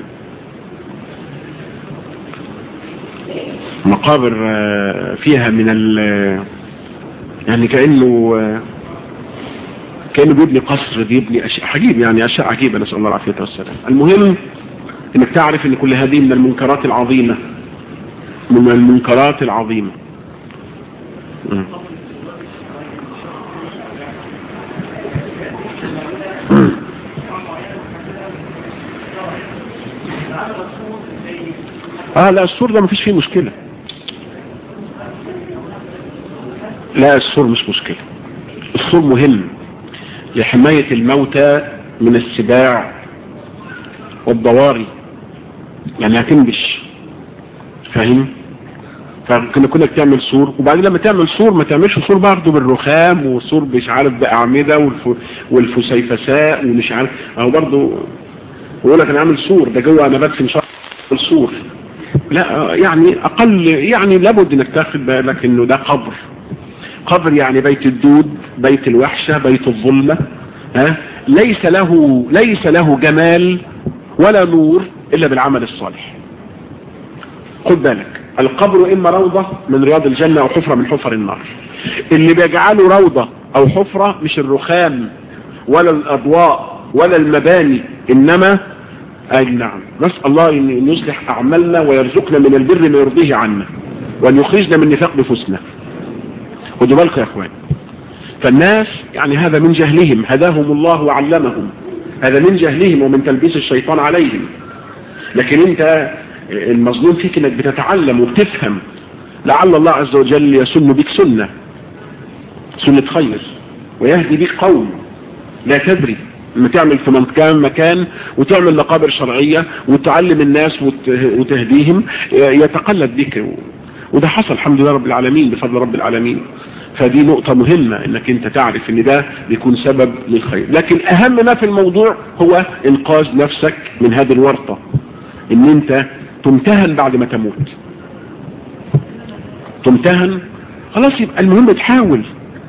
مقابر فيها من ال يعني كأنه كأنه بيبني قصر بيبني أشياء عجيب يعني أشياء عجيبة نسأل الله العافية والسلام المهم انك تعرف ان كل هذه من المنكرات العظيمة من المنكرات العظيمة م. اه لا السور ده مفيش فيه مشكلة لا السور مش مشكلة السور مهم لحماية الموتى من السباع والضواري يعني هتنبش فاهم فكنا كنا تعمل سور وبعدين لما تعمل سور ما تعملش سور برضه بالرخام وسور مش عارف بأعمدة والف... والفسيفساء ومش عارف اهو برضه يقول لك انا عامل سور ده جوه انا بدفن شرط السور لا يعني اقل يعني لابد انك تاخد بالك انه ده قبر قبر يعني بيت الدود بيت الوحشة بيت الظلمة ها ليس له ليس له جمال ولا نور الا بالعمل الصالح خد بالك القبر اما روضة من رياض الجنة او حفرة من حفر النار اللي بيجعله روضة او حفرة مش الرخام ولا الاضواء ولا المباني انما اي نعم نسأل الله ان يصلح اعمالنا ويرزقنا من البر ما يرضيه عنا وان يخرجنا من نفاق نفوسنا خدوا بالكم يا اخوان فالناس يعني هذا من جهلهم هداهم الله وعلمهم هذا من جهلهم ومن تلبيس الشيطان عليهم لكن انت المظلوم فيك انك بتتعلم وبتفهم لعل الله عز وجل يسن بك سنة سنة خير ويهدي بك قوم لا تدري لما تعمل في مكان مكان وتعمل مقابر شرعية وتعلم الناس وتهديهم يتقلد بك وده حصل الحمد لله رب العالمين بفضل رب العالمين فدي نقطة مهمة انك انت تعرف ان ده بيكون سبب للخير لكن اهم ما في الموضوع هو انقاذ نفسك من هذه الورطة ان انت تمتهن بعد ما تموت تمتهن خلاص يبقى المهم تحاول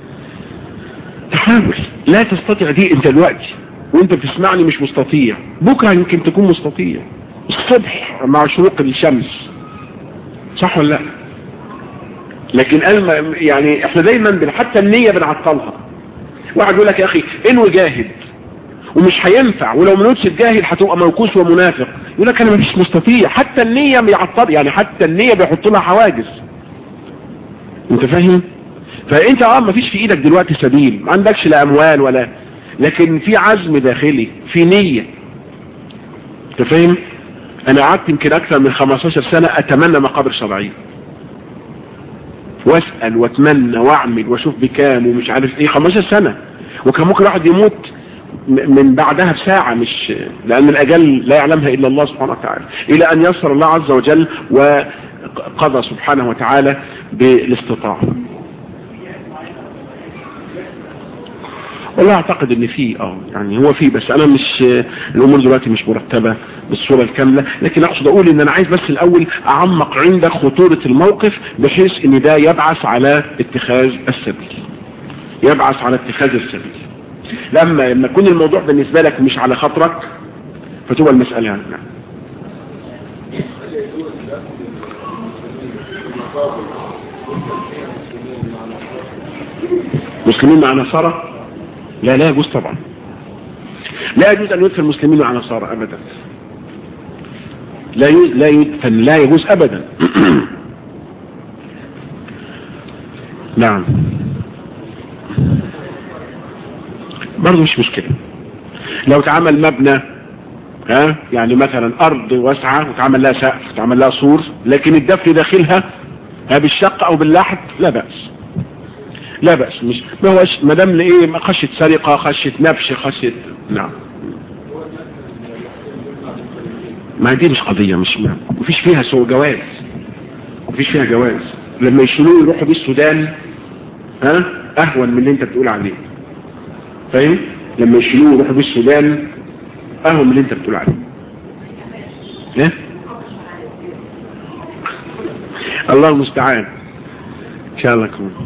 تحاول لا تستطيع دي انت دلوقتي وانت بتسمعني مش مستطيع بكرة يمكن تكون مستطيع الصبح مع شروق الشمس صح ولا لا لكن قال يعني احنا دايما حتى النية بنعطلها واحد يقول لك يا اخي انوي جاهد ومش هينفع ولو ما نوتش تجاهد هتبقى موكوس ومنافق يقول لك انا مش مستطيع حتى النية بيعطل يعني حتى النية بيحط لها حواجز انت فاهم فانت اه ما فيش في ايدك دلوقتي سبيل ما عندكش لا اموال ولا لكن في عزم داخلي في نية انت فاهم انا قعدت يمكن اكثر من 15 سنة اتمنى مقابر شرعيه واسأل واتمنى واعمل واشوف بكام ومش عارف ايه 15 سنة وكان ممكن واحد يموت من بعدها بساعة مش لان الاجل لا يعلمها الا الله سبحانه وتعالى الى ان يسر الله عز وجل وقضى سبحانه وتعالى بالاستطاعة والله اعتقد ان في اه يعني هو في بس انا مش الامور دلوقتي مش مرتبة بالصورة الكاملة لكن اقصد اقول ان انا عايز بس الاول اعمق عندك خطورة الموقف بحيث ان ده يبعث على اتخاذ السبيل يبعث على اتخاذ السبيل لما لما يكون الموضوع بالنسبة لك مش على خاطرك فتبقى المسألة يعني مسلمين مع نصارى لا لا يجوز طبعا لا يجوز ان يدفن المسلمين مع نصارى ابدا لا يجوز لا يدفن لا يجوز ابدا نعم برضه مش مشكلة لو تعمل مبنى ها يعني مثلا ارض واسعة وتعمل لها سقف وتعمل لها سور لكن الدفن داخلها ها بالشق او باللحد لا بأس لا بأس مش ما هوش ما دام ايه خشيه سرقه خشيه نبش خشيه نعم ما دي مش قضيه مش ما مفيش فيها سوى جواز مفيش فيها جواز لما يشيلوه يروحوا بيه السودان ها اهون من اللي انت بتقول عليه فاهم لما يشيلوه يروحوا بيه السودان اهون من اللي انت بتقول عليه ايه الله المستعان ان شاء الله كمان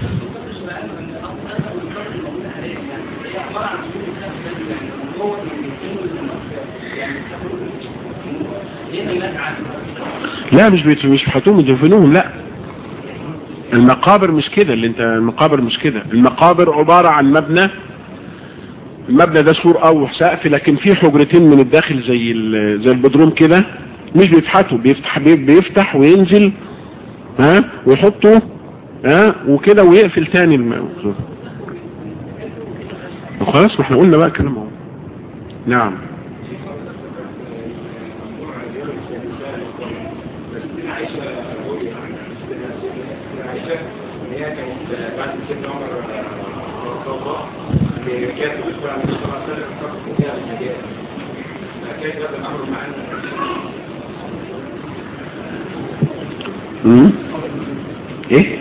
لا مش بيت مش بيحطوهم يدفنوهم لا المقابر مش كده اللي انت المقابر مش كده المقابر عبارة عن مبنى المبنى ده سور او سقف لكن فيه حجرتين من الداخل زي زي البدروم كده مش بيفتحوا بيفتح بيفتح وينزل ها ويحطه ها وكده ويقفل تاني الموضوع خلاص ما احنا قلنا بقى كلام اهو نعم امم ايه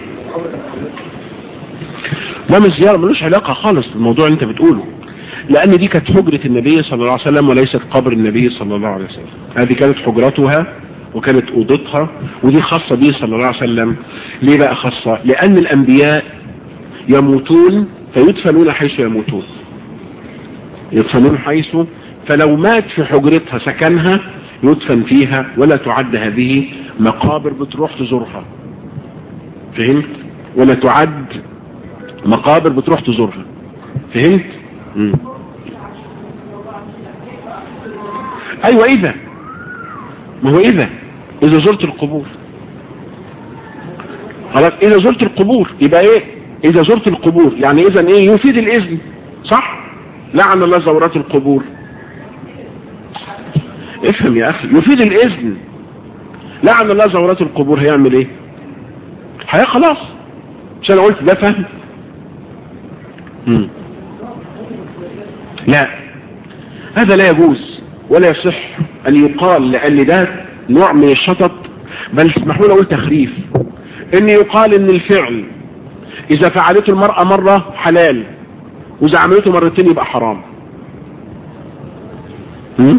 ده مش زيارة ملوش علاقة خالص بالموضوع اللي انت بتقوله لان دي كانت حجرة النبي صلى الله عليه وسلم وليست قبر النبي صلى الله عليه وسلم هذه كانت حجرتها وكانت اوضتها ودي خاصة به صلى الله عليه وسلم ليه بقى خاصة لان الانبياء يموتون فيدفنون حيث يموتون يدفنون حيث فلو مات في حجرتها سكنها يدفن فيها ولا تعد هذه مقابر بتروح تزورها فهمت ولا تعد مقابر بتروح تزورها فهمت مم. ايوه اذا ما هو اذا اذا زرت القبور خلاص اذا زرت القبور يبقى ايه اذا زرت القبور يعني اذا ايه يفيد الاذن صح لعن الله زورات القبور افهم يا اخي يفيد الاذن لعن الله زورات القبور هيعمل ايه هي خلاص مش انا قلت ده فهم مم. لا هذا لا يجوز ولا يصح ان يقال لان ده نوع من الشطط بل اسمحوا لي اقول تخريف ان يقال ان الفعل اذا فعلته المرأة مرة حلال واذا عملته مرتين يبقى حرام م?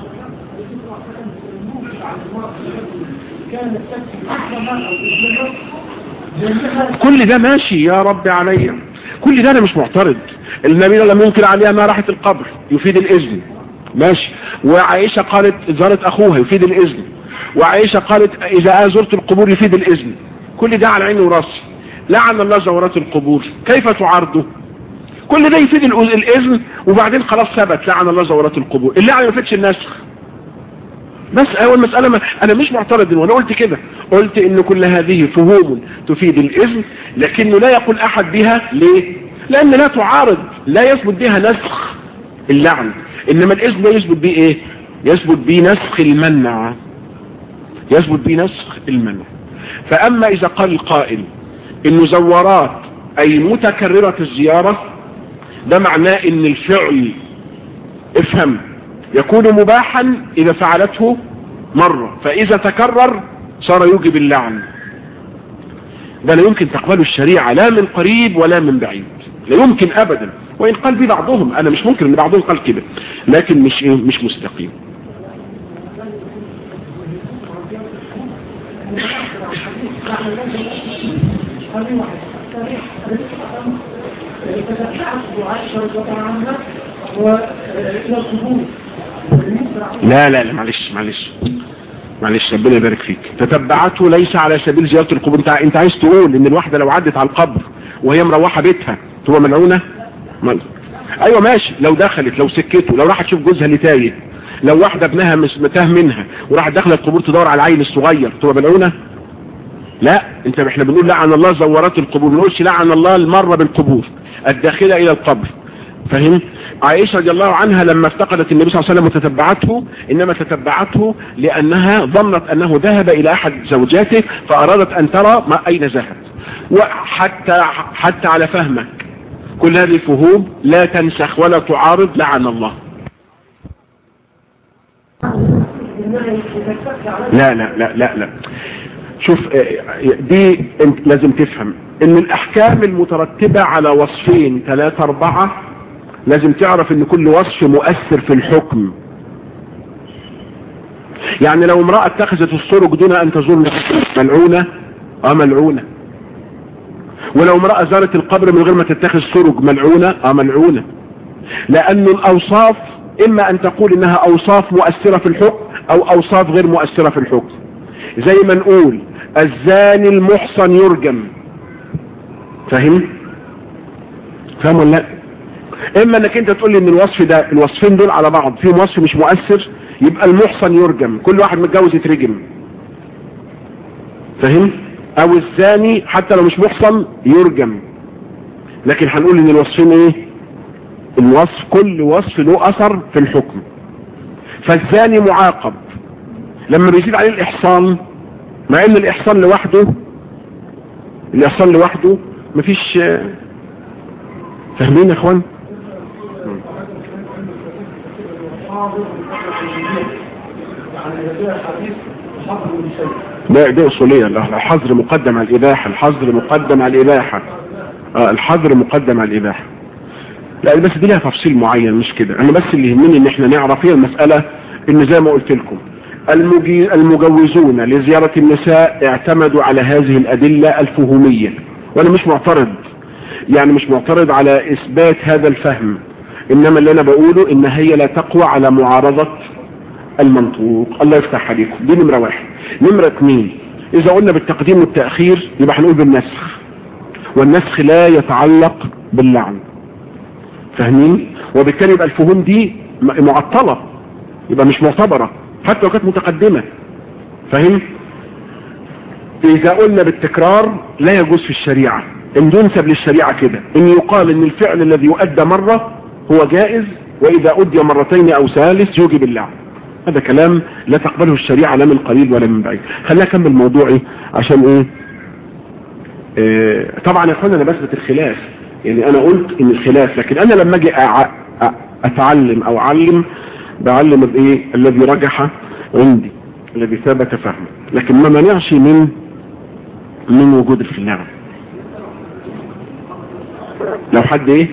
كانت تكفي أحلى أو إسلامها لأنها كل ده ماشي يا رب عليا كل ده انا مش معترض النبي لم ينكر عليها ما راحت القبر يفيد الاذن ماشي وعائشة قالت زارت اخوها يفيد الاذن وعائشة قالت اذا زرت القبور يفيد الاذن كل ده على عيني وراسي لعن الله زورات القبور كيف تعارضه كل ده يفيد الأذ- الاذن وبعدين خلاص ثبت لعن الله زورات القبور اللي ما يفيدش النسخ بس اول مسألة ما انا مش معترض وانا قلت كده قلت ان كل هذه فهوم تفيد الاذن لكنه لا يقول احد بها ليه لان لا تعارض لا يثبت بها نسخ اللعن انما الاذن لا يثبت به ايه يثبت به نسخ المنع يثبت به نسخ المنع فاما اذا قال القائل ان زورات اي متكررة الزيارة ده معناه ان الفعل افهم يكون مباحا اذا فعلته مرة فاذا تكرر صار يوجب اللعن ده لا يمكن تقبله الشريعة لا من قريب ولا من بعيد لا يمكن ابدا وان قال به بعضهم انا مش ممكن ان بعضهم قال كده لكن مش إيه؟ مش مستقيم هذه واحدة التاريخ الذي تتبعت عائشة رضي الله عنها وإلى القبور لا لا لا معلش معلش معلش ربنا يبارك فيك تتبعته ليس على سبيل زيارة القبور انت انت عايز تقول ان الواحدة لو عدت على القبر وهي مروحة بيتها تبقى ملعونة مل... ايوه ماشي لو دخلت لو سكته لو راحت تشوف جوزها اللي تايه لو واحدة ابنها مش متاه منها وراحت داخله القبور تدور على العيل الصغير تبقى ملعونة لا انت احنا بنقول لعن الله زورات القبور ما نقولش لعن الله المرة بالقبور الداخلة الى القبر فهم عائشة رضي الله عنها لما افتقدت النبي صلى الله عليه وسلم وتتبعته انما تتبعته لانها ظنت انه ذهب الى احد زوجاته فارادت ان ترى ما اين ذهب وحتى حتى على فهمك كل هذه الفهوم لا تنسخ ولا تعارض لعن الله لا لا لا لا لا شوف اه، دي انت لازم تفهم ان الاحكام المترتبة على وصفين ثلاثة اربعة لازم تعرف ان كل وصف مؤثر في الحكم يعني لو امرأة اتخذت السرج دون ان تزور ملعونة اه ملعونة ولو امرأة زارت القبر من غير ما تتخذ سرج ملعونة اه ملعونة لان الاوصاف اما ان تقول انها اوصاف مؤثرة في الحكم او اوصاف غير مؤثرة في الحكم زي ما نقول الزاني المحصن يرجم فاهم فاهم ولا لا اما انك انت تقول لي ان الوصف ده الوصفين دول على بعض فيهم وصف مش مؤثر يبقى المحصن يرجم كل واحد متجوز يترجم فاهم او الزاني حتى لو مش محصن يرجم لكن هنقول ان الوصفين ايه الوصف كل وصف له اثر في الحكم فالزاني معاقب لما بيزيد عليه الاحصان مع ان الاحصان لوحده الاحصان لوحده مفيش فاهمين يا اخوان ده ده اصوليه لا، الحظر مقدم على الاباحه الحظر مقدم على الاباحه اه الحظر مقدم على الاباحه لا بس دي لها تفصيل معين مش كده انا بس اللي يهمني ان احنا نعرف هي المساله ان زي ما قلت لكم المجي المجوزون لزيارة النساء اعتمدوا على هذه الأدلة الفهومية وأنا مش معترض يعني مش معترض على إثبات هذا الفهم إنما اللي أنا بقوله إن هي لا تقوى على معارضة المنطوق الله يفتح عليكم دي نمرة واحد نمرة اثنين إذا قلنا بالتقديم والتأخير يبقى هنقول بالنسخ والنسخ لا يتعلق باللعن فاهمين وبالتالي يبقى الفهوم دي معطلة يبقى مش معتبرة حتى لو كانت متقدمة فاهم اذا قلنا بالتكرار لا يجوز في الشريعة ان ينسب للشريعة كده ان يقال ان الفعل الذي يؤدى مرة هو جائز واذا ادي مرتين او ثالث يوجب اللعن هذا كلام لا تقبله الشريعة لا من قريب ولا من بعيد خلينا اكمل موضوعي عشان ايه اه طبعا يا اخوانا انا بثبت الخلاف يعني انا قلت ان الخلاف لكن انا لما اجي اتعلم او اعلم بعلم الايه الذي رجح عندي الذي ثبت فهمه لكن ما منعش من من وجود الخلاف لو حد ايه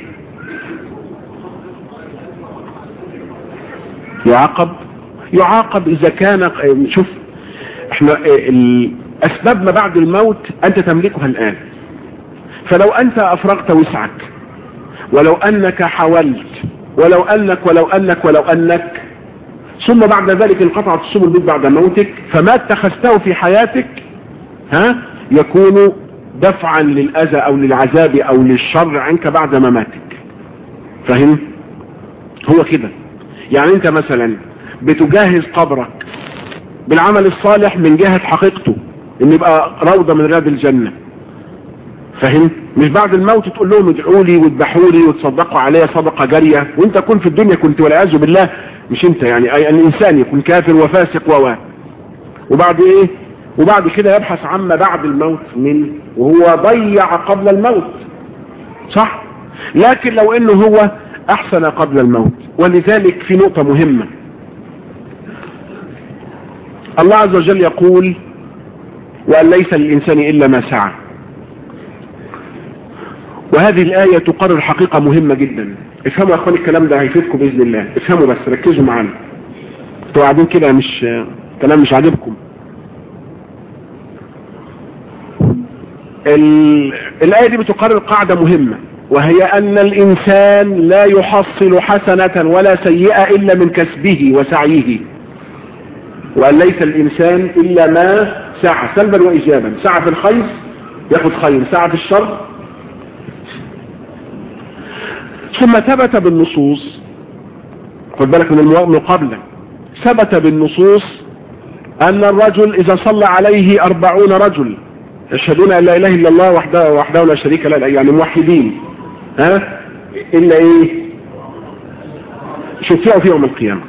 يعاقب يعاقب اذا كان شوف احنا الاسباب ما بعد الموت انت تملكها الان فلو انت افرغت وسعك ولو انك حاولت ولو انك ولو انك ولو انك ثم بعد ذلك انقطعت السبل بك بعد موتك فما اتخذته في حياتك ها يكون دفعا للاذى او للعذاب او للشر عنك بعد مماتك فهم هو كده يعني انت مثلا بتجهز قبرك بالعمل الصالح من جهة حقيقته ان يبقى روضة من رياض الجنة فهم مش بعد الموت تقول لهم ادعوا لي واذبحوا لي وتصدقوا عليا صدقة جارية وانت كنت في الدنيا كنت والعياذ بالله مش انت يعني اي الانسان يكون كافر وفاسق و وبعد ايه وبعد كده يبحث عما بعد الموت من وهو ضيع قبل الموت صح لكن لو انه هو احسن قبل الموت ولذلك في نقطة مهمة الله عز وجل يقول وأن ليس للإنسان إلا ما سعى وهذه الآية تقرر حقيقة مهمة جدا افهموا يا اخواني الكلام ده هيفيدكم بإذن الله افهموا بس ركزوا معانا انتوا قاعدين كده مش كلام مش عاجبكم الآية دي بتقرر قاعدة مهمة وهي أن الإنسان لا يحصل حسنة ولا سيئة إلا من كسبه وسعيه وأن ليس الإنسان إلا ما سعى سلبا وإيجابا سعى في الخير ياخذ خير سعى في الشر ثم ثبت بالنصوص خد بالك من المقابلة ثبت بالنصوص أن الرجل إذا صلى عليه أربعون رجل يشهدون أن لا إله إلا الله وحده, وحده لا شريك له يعني موحدين ها إلا إيه شفعوا في يوم القيامة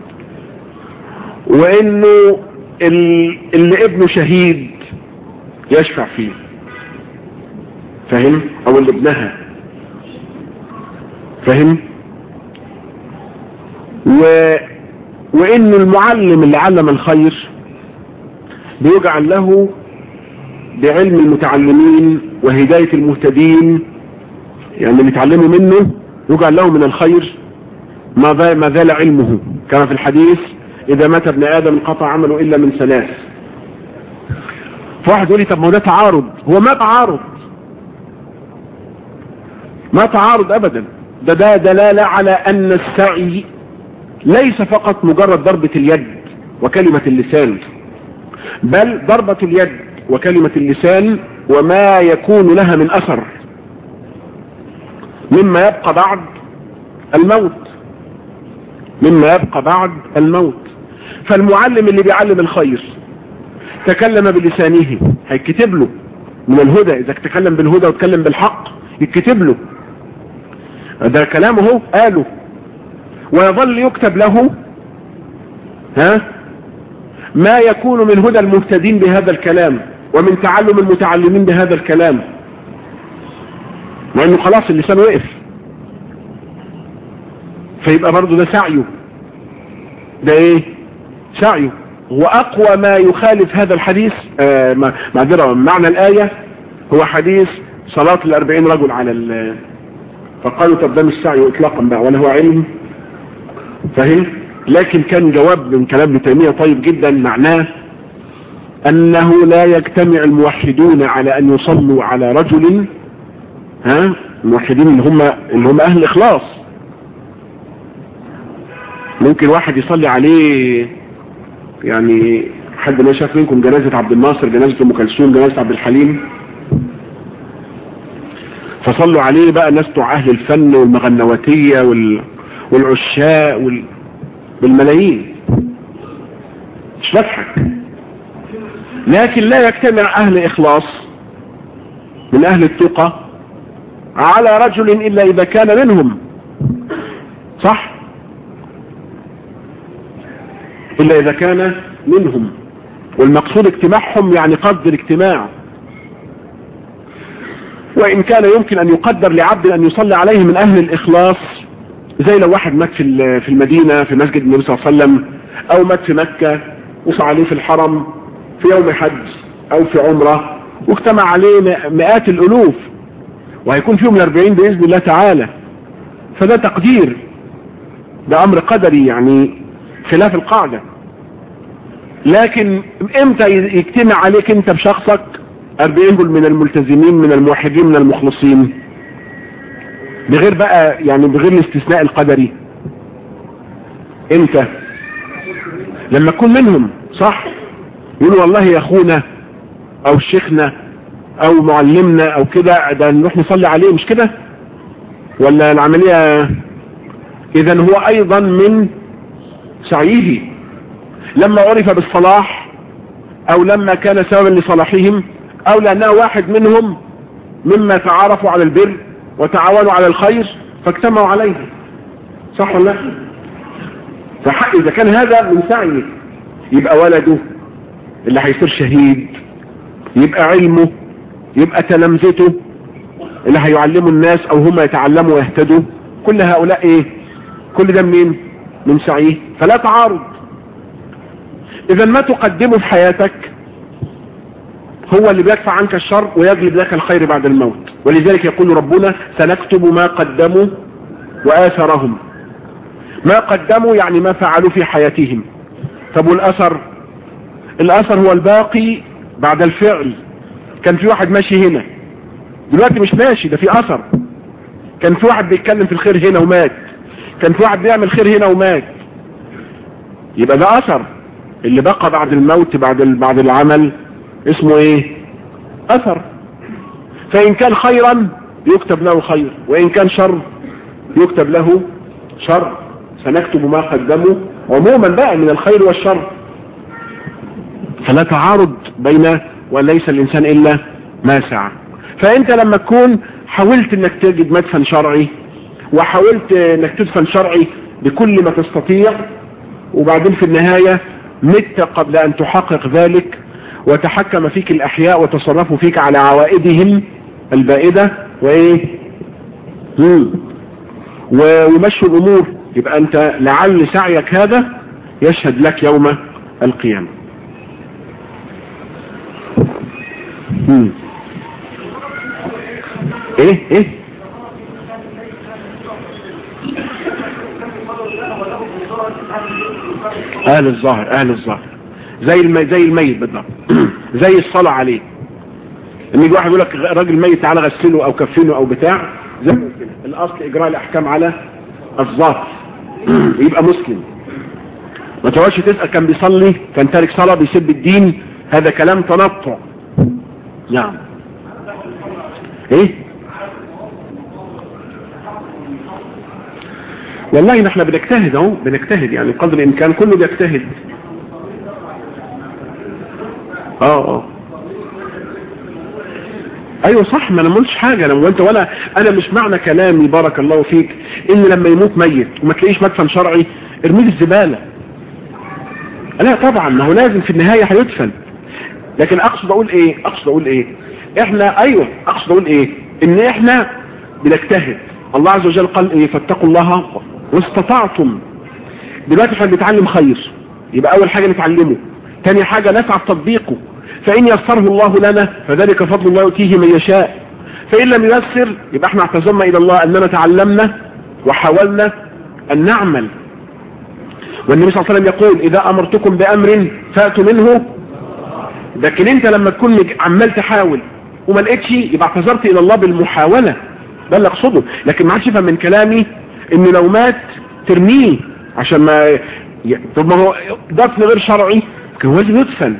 وإنه اللي ابنه شهيد يشفع فيه فهم أو اللي ابنها فهم و... وإن المعلم اللي علم الخير بيجعل له بعلم المتعلمين وهداية المهتدين يعني اللي يتعلموا منه يجعل له من الخير ما ما زال علمه كما في الحديث إذا مات ابن آدم انقطع عمله إلا من ثلاث فواحد يقول لي طب ما هو ده تعارض هو ما تعارض ما تعارض أبدا ده ده دلالة على أن السعي ليس فقط مجرد ضربة اليد وكلمة اللسان بل ضربة اليد وكلمة اللسان وما يكون لها من أثر مما يبقى بعد الموت مما يبقى بعد الموت فالمعلم اللي بيعلم الخير تكلم بلسانه هيكتب له من الهدى اذا تكلم بالهدى وتكلم بالحق يكتب له ده كلامه هو قاله ويظل يكتب له ها ما يكون من هدى المهتدين بهذا الكلام ومن تعلم المتعلمين بهذا الكلام وانه خلاص اللسان وقف فيبقى برضه ده سعيه ده ايه سعيه واقوى ما يخالف هذا الحديث آه معذرة معنى الاية هو حديث صلاة الاربعين رجل على ال فقالوا طب ده مش سعي اطلاقا بقى ولا هو علم فهم لكن كان جواب من كلام ابن تيمية طيب جدا معناه انه لا يجتمع الموحدون على ان يصلوا على رجل ها الموحدين اللي هم اللي هم اهل اخلاص ممكن واحد يصلي عليه يعني حد ما شاف منكم جنازة عبد الناصر جنازة ام كلثوم جنازة عبد الحليم فصلوا عليه بقى ناس بتوع اهل الفن والمغنواتية وال... والعشاء وال... بالملايين مش بضحك لكن لا يجتمع اهل اخلاص من اهل التقى على رجل الا اذا كان منهم صح الا اذا كان منهم والمقصود اجتماعهم يعني قصد الاجتماع وان كان يمكن ان يقدر لعبد ان يصلي عليه من اهل الاخلاص زي لو واحد مات في في المدينة في مسجد النبي صلى الله عليه وسلم او مات في مكة وصى عليه في الحرم في يوم حج او في عمرة واجتمع عليه مئات الالوف وهيكون فيهم الاربعين باذن الله تعالى فده تقدير ده امر قدري يعني خلاف القاعدة لكن امتى يجتمع عليك انت بشخصك اربعين من الملتزمين من الموحدين من المخلصين بغير بقى يعني بغير الاستثناء القدري امتى لما تكون منهم صح يقولوا والله يا اخونا او شيخنا او معلمنا او كده ده نروح نصلي عليه مش كده ولا العملية اذا هو ايضا من سعيه لما عرف بالصلاح او لما كان سببا لصلاحهم او لانه واحد منهم مما تعارفوا على البر وتعاونوا على الخير فاجتمعوا عليه صح ولا لا فحق اذا كان هذا من سعيه يبقى ولده اللي هيصير شهيد يبقى علمه يبقى تلامذته اللي هيعلموا الناس او هم يتعلموا ويهتدوا كل هؤلاء ايه كل ده منين من سعيه فلا تعارض اذا ما تقدمه في حياتك هو اللي بيدفع عنك الشر ويجلب لك الخير بعد الموت ولذلك يقول ربنا سنكتب ما قدموا وآثرهم ما قدموا يعني ما فعلوا في حياتهم طب والأثر الأثر هو الباقي بعد الفعل كان في واحد ماشي هنا دلوقتي مش ماشي ده في أثر كان في واحد بيتكلم في الخير هنا ومات كان في واحد بيعمل خير هنا ومات يبقى ده أثر اللي بقى بعد الموت بعد بعد العمل اسمه ايه اثر فان كان خيرا يكتب له خير وان كان شر يكتب له شر سنكتب ما قدموا عموما بقى من الخير والشر فلا تعارض بين وليس الانسان الا ما سعى فانت لما تكون حاولت انك تجد مدفن شرعي وحاولت انك تدفن شرعي بكل ما تستطيع وبعدين في النهاية مت قبل ان تحقق ذلك وتحكم فيك الاحياء وتصرفوا فيك على عوائدهم البائدة وايه ومشوا الامور يبقى انت لعل سعيك هذا يشهد لك يوم القيامة مم. ايه ايه اهل الظاهر اهل الظاهر زي الم... زي الميت بالضبط زي الصلاة عليه ان يجي واحد يقول لك راجل ميت تعالى غسله او كفنه او بتاع زي كده الاصل اجراء الاحكام على الظاهر يبقى مسلم ما تقعدش تسال كان بيصلي كان تارك صلاه بيسب الدين هذا كلام تنطع نعم ايه والله نحن بنجتهد اهو بنجتهد يعني قدر الامكان كله بيجتهد اه اه ايوه صح ما انا ما قلتش حاجه انا وانت ولا انا مش معنى كلامي بارك الله فيك ان لما يموت ميت وما تلاقيش مدفن شرعي ارميه في الزباله لا طبعا ما هو لازم في النهايه هيدفن لكن اقصد اقول ايه اقصد اقول ايه احنا ايوه اقصد اقول ايه ان احنا بنجتهد الله عز وجل قال ايه فاتقوا الله واستطعتم دلوقتي احنا بنتعلم خير يبقى اول حاجه نتعلمه تاني حاجه نسعى تطبيقه فإن يسره الله لنا فذلك فضل الله يؤتيه من يشاء فإن لم ييسر يبقى احنا اعتزمنا إلى الله أننا تعلمنا وحاولنا أن نعمل والنبي صلى الله عليه وسلم يقول إذا أمرتكم بأمر فأتوا منه لكن انت لما تكون عمال تحاول وما لقيتش يبقى اعتذرت إلى الله بالمحاولة ده اللي اقصده لكن ما عادش يفهم من كلامي ان لو مات ترميه عشان ما ي... طب ما هو دفن غير شرعي كان لازم يدفن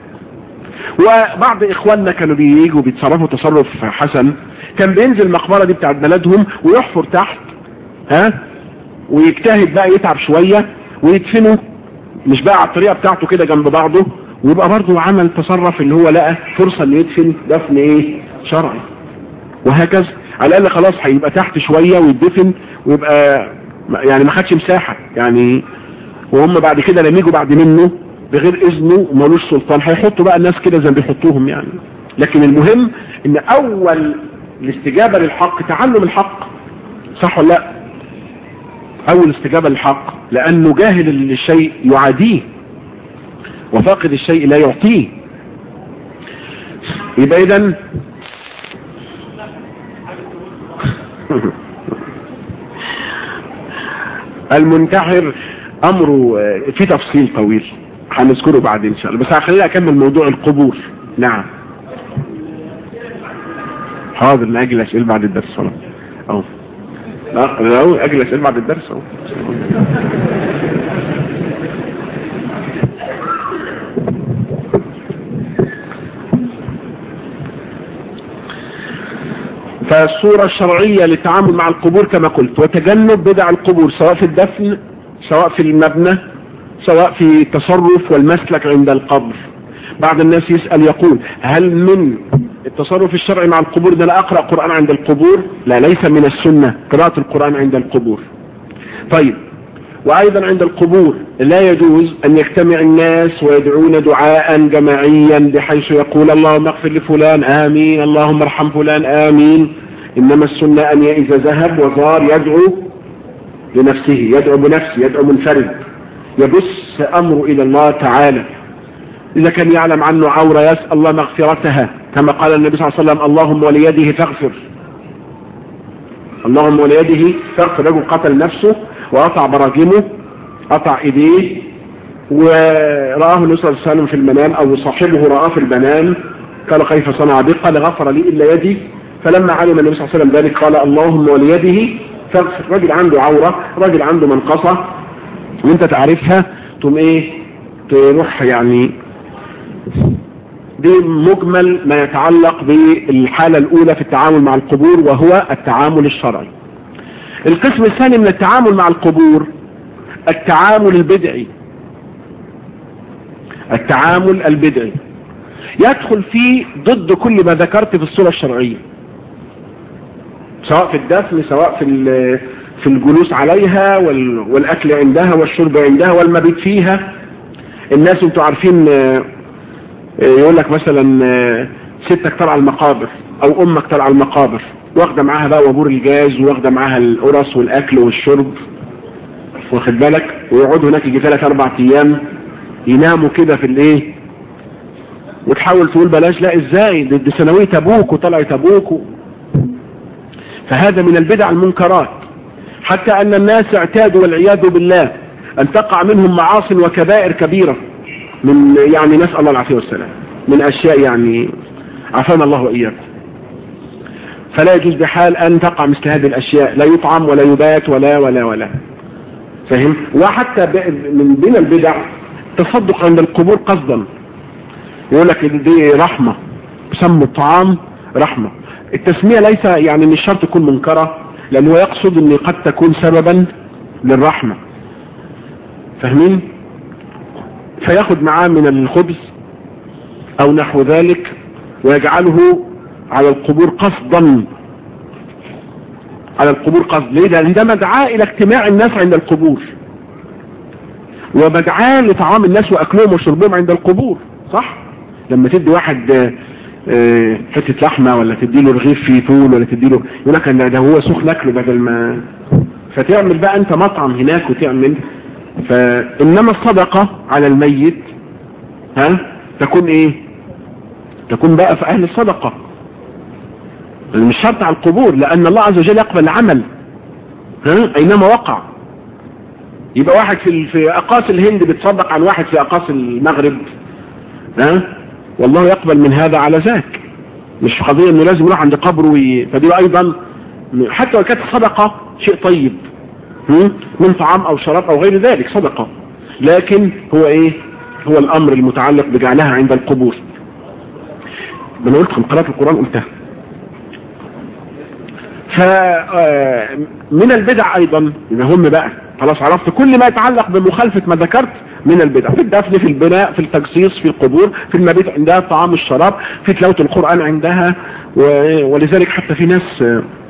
وبعض اخواننا كانوا بييجوا بيتصرفوا تصرف حسن كان بينزل المقبرة دي بتاعت بلدهم ويحفر تحت ها ويجتهد بقى يتعب شوية ويدفنه مش بقى على الطريقة بتاعته كده جنب بعضه ويبقى برضه عمل تصرف اللي هو لقى فرصة انه يدفن دفن ايه شرعي وهكذا على الاقل خلاص هيبقى تحت شوية ويدفن ويبقى يعني ما خدش مساحة يعني وهم بعد كده لما يجوا بعد منه بغير اذنه ومالوش سلطان هيحطوا بقى الناس كده زي ما بيحطوهم يعني لكن المهم ان اول الاستجابة للحق تعلم الحق صح ولا لا اول استجابة للحق لانه جاهل للشيء يعاديه وفاقد الشيء لا يعطيه يبقى اذا المنتحر امره في تفصيل طويل هنذكره بعدين ان شاء الله بس خليني اكمل موضوع القبور نعم حاضر لاجل اسئله بعد الدرس خلاص اهو لا اهو اجل اسئله بعد الدرس اهو فالصورة الشرعية للتعامل مع القبور كما قلت وتجنب بدع القبور سواء في الدفن سواء في المبنى سواء في التصرف والمسلك عند القبر بعض الناس يسأل يقول هل من التصرف الشرعي مع القبور ده لا أقرأ قرآن عند القبور لا ليس من السنة قراءة القرآن عند القبور طيب وأيضا عند القبور لا يجوز أن يجتمع الناس ويدعون دعاء جماعيا بحيث يقول اللهم اغفر لفلان آمين اللهم ارحم فلان آمين إنما السنة أن إذا ذهب وزار يدعو لنفسه يدعو بنفسه يدعو منفرد يبث أمره إلى الله تعالى إذا كان يعلم عنه عورة يسأل الله مغفرتها كما قال النبي صلى الله عليه وسلم اللهم وليده فاغفر اللهم وليده فاغفر رجل قتل نفسه وقطع براجمه قطع ايديه ورآه النبي صلى الله عليه وسلم في المنام او صاحبه رآه في المنام قال كيف صنع بي قال غفر لي الا يدي فلما علم النبي صلى الله عليه وسلم ذلك قال اللهم وليده فاغفر راجل عنده عورة راجل عنده منقصة وانت تعرفها تقوم ايه تروح يعني دي مجمل ما يتعلق بالحالة الاولى في التعامل مع القبور وهو التعامل الشرعي القسم الثاني من التعامل مع القبور التعامل البدعي التعامل البدعي يدخل فيه ضد كل ما ذكرت في الصورة الشرعية سواء في الدفن سواء في في الجلوس عليها والاكل عندها والشرب عندها والمبيت فيها الناس انتوا عارفين يقول لك مثلا ستك طلع المقابر او امك طلع المقابر واخده معاها بقى وابور الجاز واخده معاها القرص والاكل والشرب واخد بالك ويقعدوا هناك يجي ثلاث اربع ايام يناموا كده في الايه وتحاول تقول بلاش لا ازاي دي ثانويه ابوك وطلعت ابوك فهذا من البدع المنكرات حتى ان الناس اعتادوا والعياذ بالله ان تقع منهم معاصي وكبائر كبيرة من يعني نسأل الله العافية والسلام من اشياء يعني عافانا الله واياكم فلا يجوز بحال ان تقع مثل هذه الاشياء لا يطعم ولا يبات ولا ولا ولا فهم وحتى من بين البدع تصدق عند القبور قصدا يقول لك دي رحمة سموا الطعام رحمة التسمية ليس يعني مش شرط تكون منكرة لانه يقصد ان قد تكون سببا للرحمة فاهمين فياخد معاه من الخبز او نحو ذلك ويجعله على القبور قصدا على القبور قصد ليه لان ده مدعاة الى اجتماع الناس عند القبور ومدعاة لطعام الناس واكلهم وشربهم عند القبور صح لما تدي واحد حتة لحمة ولا تدي له رغيف فيه فول ولا تدي له يقول لك ده هو سخن اكله بدل ما فتعمل بقى انت مطعم هناك وتعمل فانما الصدقة على الميت ها تكون ايه تكون بقى في اهل الصدقة مش شرط على القبور لان الله عز وجل يقبل العمل ها اينما وقع يبقى واحد في في اقاصي الهند بيتصدق عن واحد في اقاصي المغرب ها والله يقبل من هذا على ذاك مش قضية انه لازم يروح عند قبره وي... فدي ايضا حتى لو كانت الصدقة شيء طيب من طعام او شراب او غير ذلك صدقة لكن هو ايه هو الامر المتعلق بجعلها عند القبور انا قلت قراءة القرآن قلتها فمن البدع ايضا اذا هم بقى خلاص عرفت كل ما يتعلق بمخالفة ما ذكرت من البدع في الدفن في البناء في التجصيص في القبور في المبيت عندها طعام الشراب في تلاوة القرآن عندها ولذلك حتى في ناس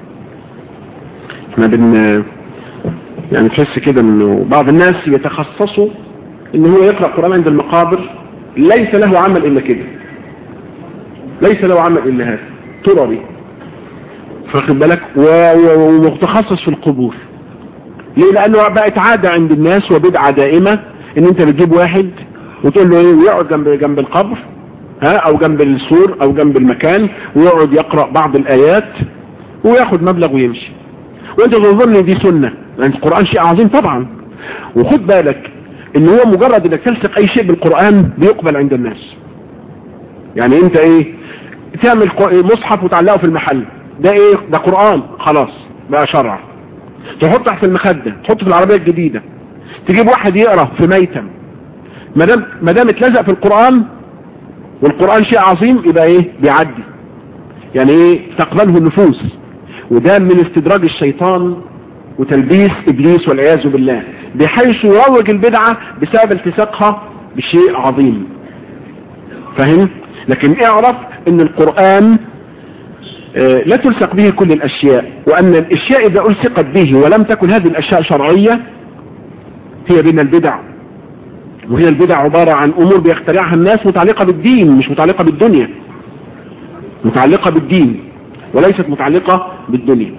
احنا بن يعني تحس كده انه بعض الناس يتخصصوا ان هو يقرأ القرآن عند المقابر ليس له عمل الا كده ليس له عمل الا هذا تربي فاخد بالك ومتخصص في القبور ليه لانه بقت عادة عند الناس وبدعة دائمة ان انت بتجيب واحد وتقول له ايه ويقعد جنب جنب القبر ها او جنب السور او جنب المكان ويقعد يقرأ بعض الايات وياخد مبلغ ويمشي وانت تظن ان دي سنة لان القرآن شيء عظيم طبعا وخد بالك ان هو مجرد انك تلصق اي شيء بالقرآن بيقبل عند الناس يعني انت ايه تعمل مصحف وتعلقه في المحل ده ايه ده قرآن خلاص بقى شرع تحط تحت المخدة تحط في العربية الجديدة تجيب واحد يقرأ في ميتم ما دام اتلزق في القرآن والقرآن شيء عظيم يبقى ايه بيعدي يعني ايه تقبله النفوس وده من استدراج الشيطان وتلبيس ابليس والعياذ بالله بحيث يروج البدعة بسبب التصاقها بشيء عظيم فهم لكن اعرف ان القرآن اه لا تلصق به كل الاشياء وان الاشياء اذا الصقت به ولم تكن هذه الاشياء شرعية هي بين البدع وهي البدع عبارة عن امور بيخترعها الناس متعلقة بالدين مش متعلقة بالدنيا متعلقة بالدين وليست متعلقة بالدنيا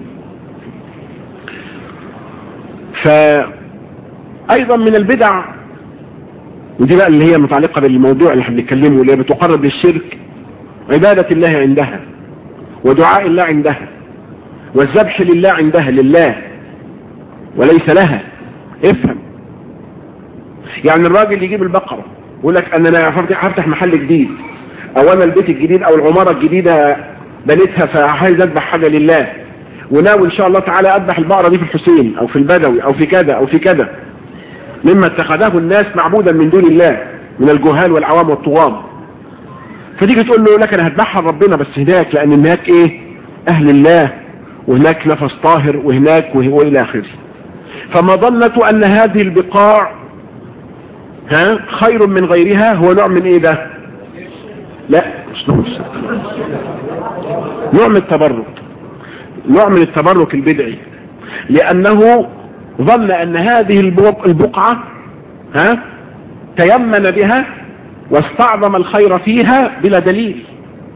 فايضا من البدع ودي بقى اللي هي متعلقة بالموضوع اللي احنا بنتكلمه اللي هي بتقرب للشرك عبادة الله عندها ودعاء الله عندها والذبح لله عندها لله وليس لها افهم يعني الراجل يجيب البقرة يقول لك انا هفتح محل جديد او انا البيت الجديد او العمارة الجديدة بنيتها فعايز اذبح حاجة لله وناوي ان شاء الله تعالى اذبح البقرة دي في الحسين او في البدوي او في كذا او في كذا مما اتخذه الناس معبودا من دون الله من الجهال والعوام والطغام فتيجي تقول له لك انا هذبحها لربنا بس هناك لان هناك ايه اهل الله وهناك نفس طاهر وهناك والى اخره فما ظنة ان هذه البقاع ها خير من غيرها هو نوع من ايه ده لا مش نوع نوع من التبرك نوع من التبرك البدعي لانه ظن ان هذه البقعة ها تيمن بها واستعظم الخير فيها بلا دليل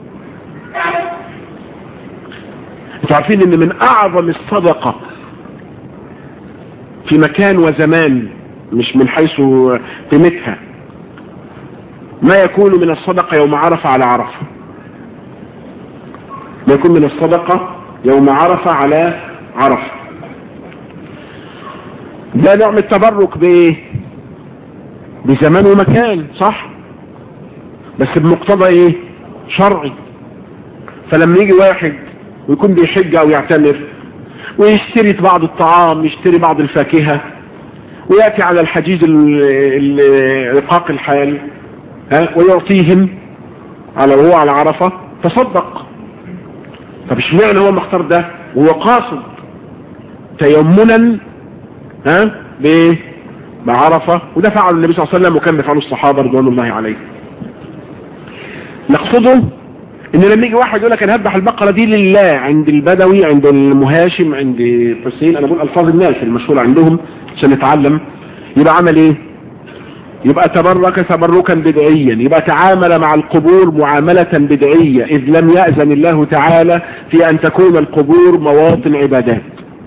انتوا عارفين ان من اعظم الصدقة في مكان وزمان مش من حيث قيمتها ما يكون من الصدقة يوم عرفة على عرفة ما يكون من الصدقة يوم عرفة على عرفة ده نوع من التبرك بايه بزمان ومكان صح بس بمقتضى ايه شرعي فلما يجي واحد ويكون بيحج او يعتمر ويشتري بعض الطعام يشتري بعض الفاكهة ويأتي على الحجيج رقاق الحال ها ويعطيهم على وهو على عرفة تصدق طب اشمعنى هو مختار ده وهو قاصد تيمنا ها بايه بعرفة وده فعل النبي صلى الله عليه وسلم وكان بيفعله الصحابة رضوان الله عليهم نقصده ان لما يجي واحد يقول لك انا هذبح البقرة دي لله عند البدوي عند المهاشم عند حسين انا بقول الفاظ الناس المشهورة عندهم عشان نتعلم يبقى عمل ايه يبقى تبرك تبركا بدعيا يبقى تعامل مع القبور معاملة بدعية اذ لم يأذن الله تعالى في ان تكون القبور مواطن عبادات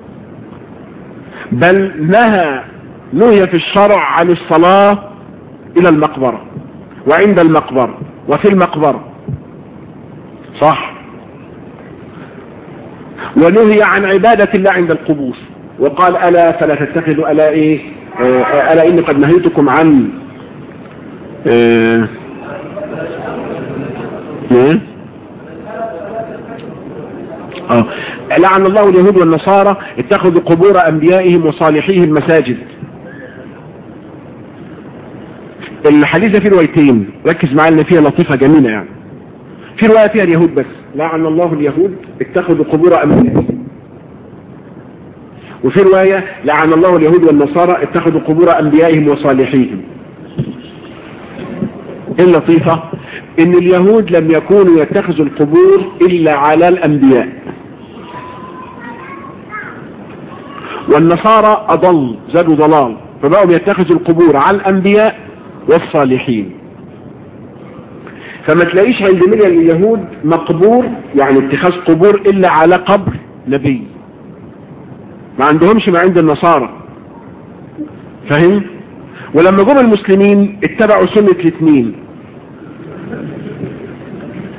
بل نهى نهي في الشرع عن الصلاة الى المقبرة وعند المقبرة وفي المقبرة صح ونهي عن عبادة الله عند القبور وقال ألا فلا تتخذوا ألا إيه آه ألا إني قد نهيتكم عن آه آه لعن الله اليهود والنصارى اتخذوا قبور أنبيائهم وصالحيهم مساجد الحديث فيه روايتين ركز معايا ان فيها لطيفة جميلة يعني في رواية فيها اليهود بس لعن الله اليهود اتخذوا قبور أنبيائهم وفي رواية لعن الله اليهود والنصارى اتخذوا قبور أنبيائهم وصالحيهم اللطيفة ان اليهود لم يكونوا يتخذوا القبور الا على الانبياء والنصارى اضل زادوا ضلال فبقوا يتخذوا القبور على الانبياء والصالحين فما تلاقيش عند من اليهود مقبور يعني اتخاذ قبور الا على قبر نبي ما عندهمش ما عند النصارى فاهم ولما جم المسلمين اتبعوا سنة الاثنين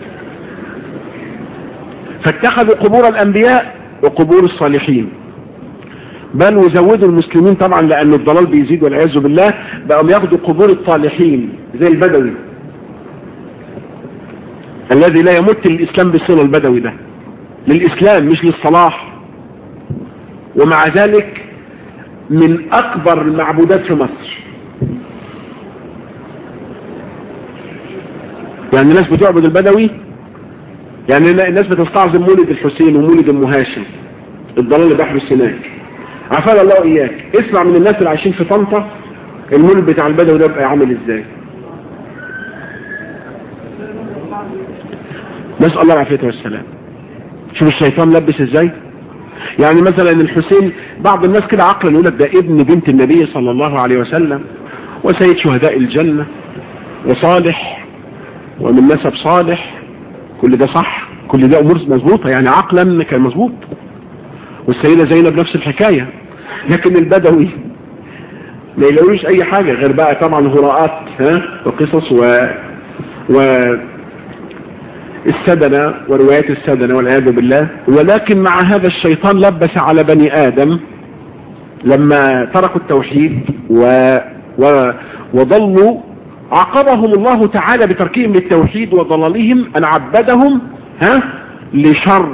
فاتخذوا قبور الانبياء وقبور الصالحين بل وزودوا المسلمين طبعا لأن الضلال بيزيد والعياذ بالله بقوا ياخدوا قبور الصالحين زي البدوي الذي لا يمت للإسلام بالصلة البدوي ده للإسلام مش للصلاح ومع ذلك من أكبر المعبودات في مصر يعني الناس بتعبد البدوي يعني الناس بتستعظم مولد الحسين ومولد ام هاشم الضلال اللي بيحدث هناك عفانا الله اياك اسمع من الناس اللي عايشين في طنطا المولد بتاع البدوي ده بقى عامل ازاي نسال الله العافيه والسلام شوف الشيطان لبس ازاي يعني مثلا الحسين بعض الناس كده عقلا يقول لك ده ابن بنت النبي صلى الله عليه وسلم وسيد شهداء الجنه وصالح ومن نسب صالح كل ده صح كل ده امور مظبوطه يعني عقلا كان مظبوط والسيده زينب نفس الحكايه لكن البدوي ما يلاقوش اي حاجه غير بقى طبعا هراءات ها وقصص و و السدنة وروايات السدنة والعياذ بالله ولكن مع هذا الشيطان لبس على بني آدم لما تركوا التوحيد و... و... وضلوا عاقبهم الله تعالى بتركهم للتوحيد وضلالهم أن عبدهم ها لشر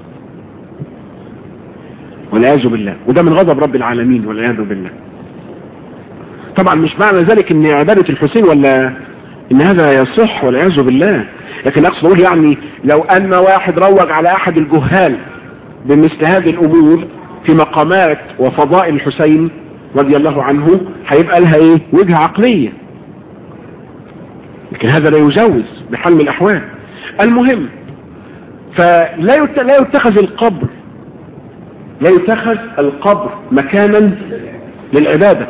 والعياذ بالله وده من غضب رب العالمين والعياذ بالله طبعا مش معنى ذلك ان عبادة الحسين ولا ان هذا يصح والعياذ بالله لكن اقصد اقول يعني لو ان واحد روج على احد الجهال بمثل هذه الامور في مقامات وفضائل الحسين رضي الله عنه هيبقى لها ايه وجهة عقلية لكن هذا لا يجوز بحال من الاحوال المهم فلا لا يتخذ القبر لا يتخذ القبر مكانا للعبادة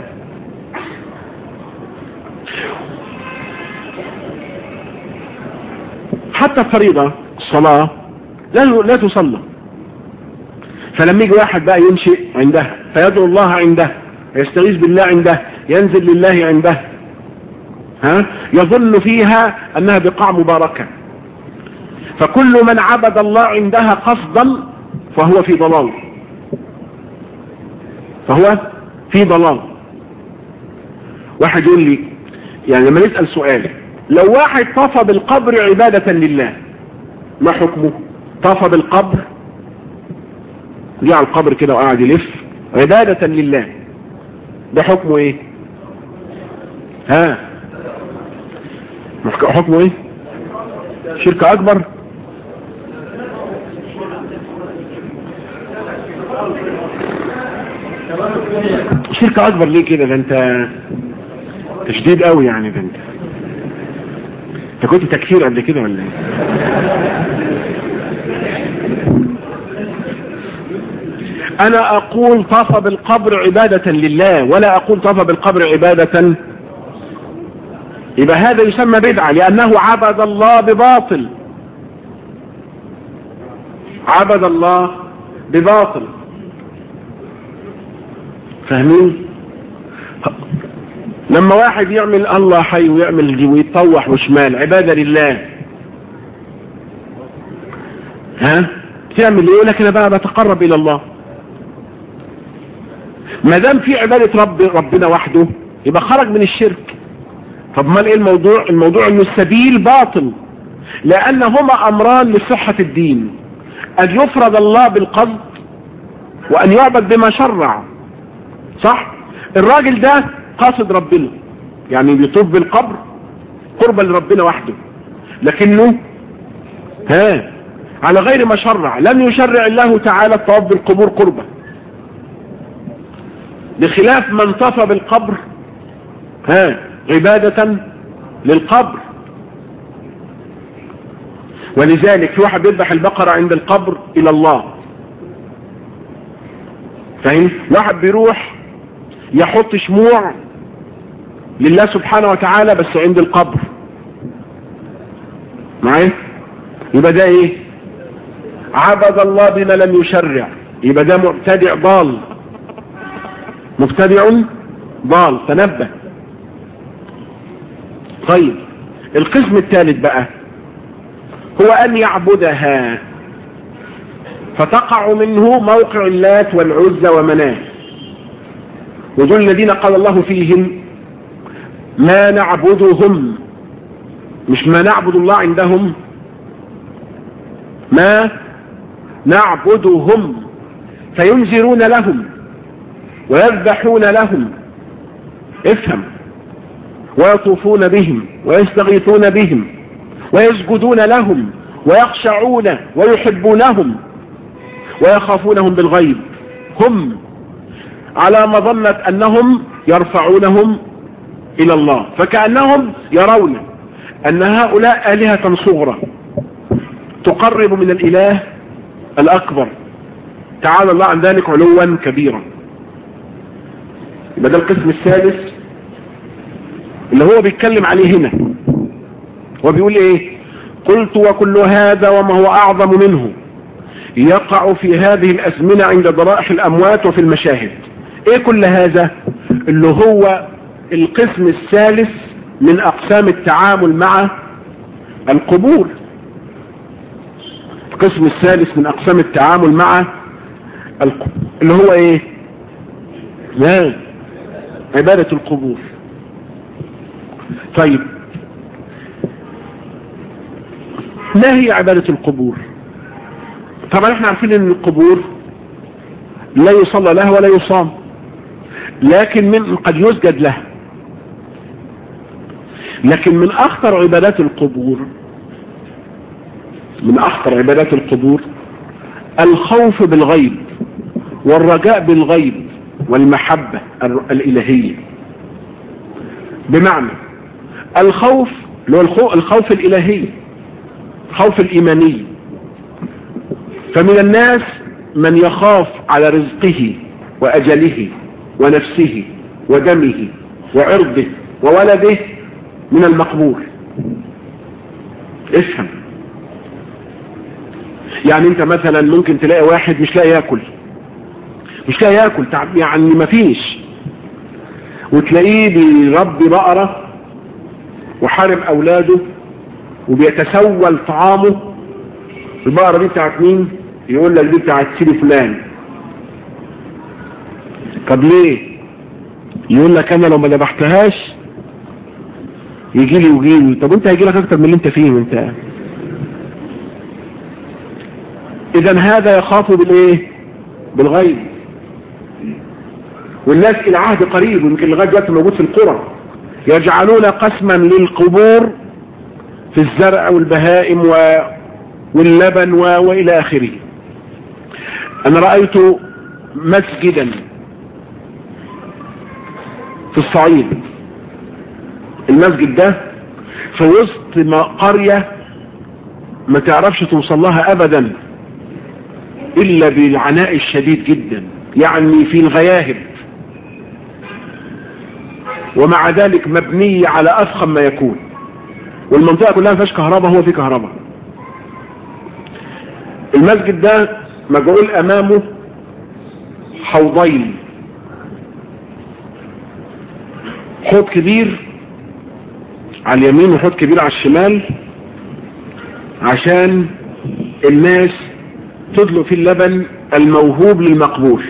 حتى الفريضة الصلاة لا لا تصلى فلما يجي واحد بقى ينشئ عندها فيدعو الله عنده يستغيث بالله عنده ينزل لله عنده ها يظن فيها انها بقاع مباركة فكل من عبد الله عندها قصدا فهو في ضلال فهو في ضلال واحد يقول لي يعني لما نسأل سؤال لو واحد طاف بالقبر عبادة لله ما حكمه طاف بالقبر جه على القبر كده وقعد يلف عبادة لله ده حكمه ايه ها حكمه ايه شرك اكبر شركة اكبر ليه كده ده انت تشديد قوي يعني ده انت انت كنت تكفير قبل كده ولا ايه انا اقول طاف بالقبر عبادة لله ولا اقول طاف بالقبر عبادة يبقى هذا يسمى بدعة لانه عبد الله بباطل عبد الله بباطل فاهمين لما واحد يعمل الله حي ويعمل دي ويتطوح وشمال عبادة لله ها تعمل ايه لكن انا بقى بتقرب الى الله ما دام في عبادة رب ربنا وحده يبقى خرج من الشرك طب ما ايه الموضوع الموضوع انه السبيل باطل لان هما امران لصحة الدين ان يفرض الله بالقصد وان يعبد بما شرع صح الراجل ده قاصد ربنا يعني بيطوف بالقبر قربا لربنا وحده لكنه ها على غير ما شرع لم يشرع الله تعالى الطواف بالقبور قربا بخلاف من طاف بالقبر ها عبادة للقبر ولذلك في واحد يذبح البقرة عند القبر الى الله فاهم واحد بيروح يحط شموع لله سبحانه وتعالى بس عند القبر معايا يبقى ده ايه عبد الله بما لم يشرع يبقى ده مبتدع ضال مبتدع ضال تنبه طيب القسم الثالث بقى هو ان يعبدها فتقع منه موقع اللات والعزى ومناه ودول الذين قال الله فيهم ما نعبدهم مش ما نعبد الله عندهم ما نعبدهم فينذرون لهم ويذبحون لهم افهم ويطوفون بهم ويستغيثون بهم ويسجدون لهم ويخشعون ويحبونهم ويخافونهم بالغيب هم على مظنة أنهم يرفعونهم إلى الله فكأنهم يرون أن هؤلاء آلهة صغرى تقرب من الإله الأكبر تعالى الله عن ذلك علوا كبيرا يبقى ده القسم الثالث اللي هو بيتكلم عليه هنا هو بيقول ايه قلت وكل هذا وما هو اعظم منه يقع في هذه الازمنة عند ضرائح الاموات وفي المشاهد ايه كل هذا اللي هو القسم الثالث من اقسام التعامل مع القبور القسم الثالث من اقسام التعامل مع القبور اللي هو ايه لا عبادة القبور طيب ما هي عبادة القبور طبعا احنا عارفين ان القبور لا يصلى لها ولا يصام لكن من قد يسجد لها لكن من اخطر عبادات القبور من اخطر عبادات القبور الخوف بالغيب والرجاء بالغيب والمحبة الالهية بمعنى الخوف اللي هو الخوف الالهي خوف الايماني فمن الناس من يخاف على رزقه واجله ونفسه ودمه وعرضه وولده من المقبور افهم يعني انت مثلا ممكن تلاقي واحد مش لاقي ياكل مش لاقي ياكل يعني مفيش وتلاقيه بيربي بقرة وحارم اولاده وبيتسول طعامه البقرة دي بتاعت مين يقول لك دي بتاعت سيدي فلان طب ليه يقول لك انا لو ما ذبحتهاش يجي لي ويجي لي طب انت هيجي لك اكتر من اللي انت فيه انت اذا هذا يخاف بالايه بالغيب والناس الى عهد قريب يمكن لغايه دلوقتي موجود في القرى يجعلون قسما للقبور في الزرع والبهائم و... واللبن و... والى اخره انا رأيت مسجدا في الصعيد المسجد ده في وسط ما قرية ما تعرفش توصل لها ابدا الا بالعناء الشديد جدا يعني في الغياهب ومع ذلك مبني على افخم ما يكون والمنطقة كلها ما فيهاش كهرباء هو في كهرباء المسجد ده مجعول امامه حوضين حوض كبير على اليمين وحوض كبير على الشمال عشان الناس تدلق فيه اللبن الموهوب للمقبول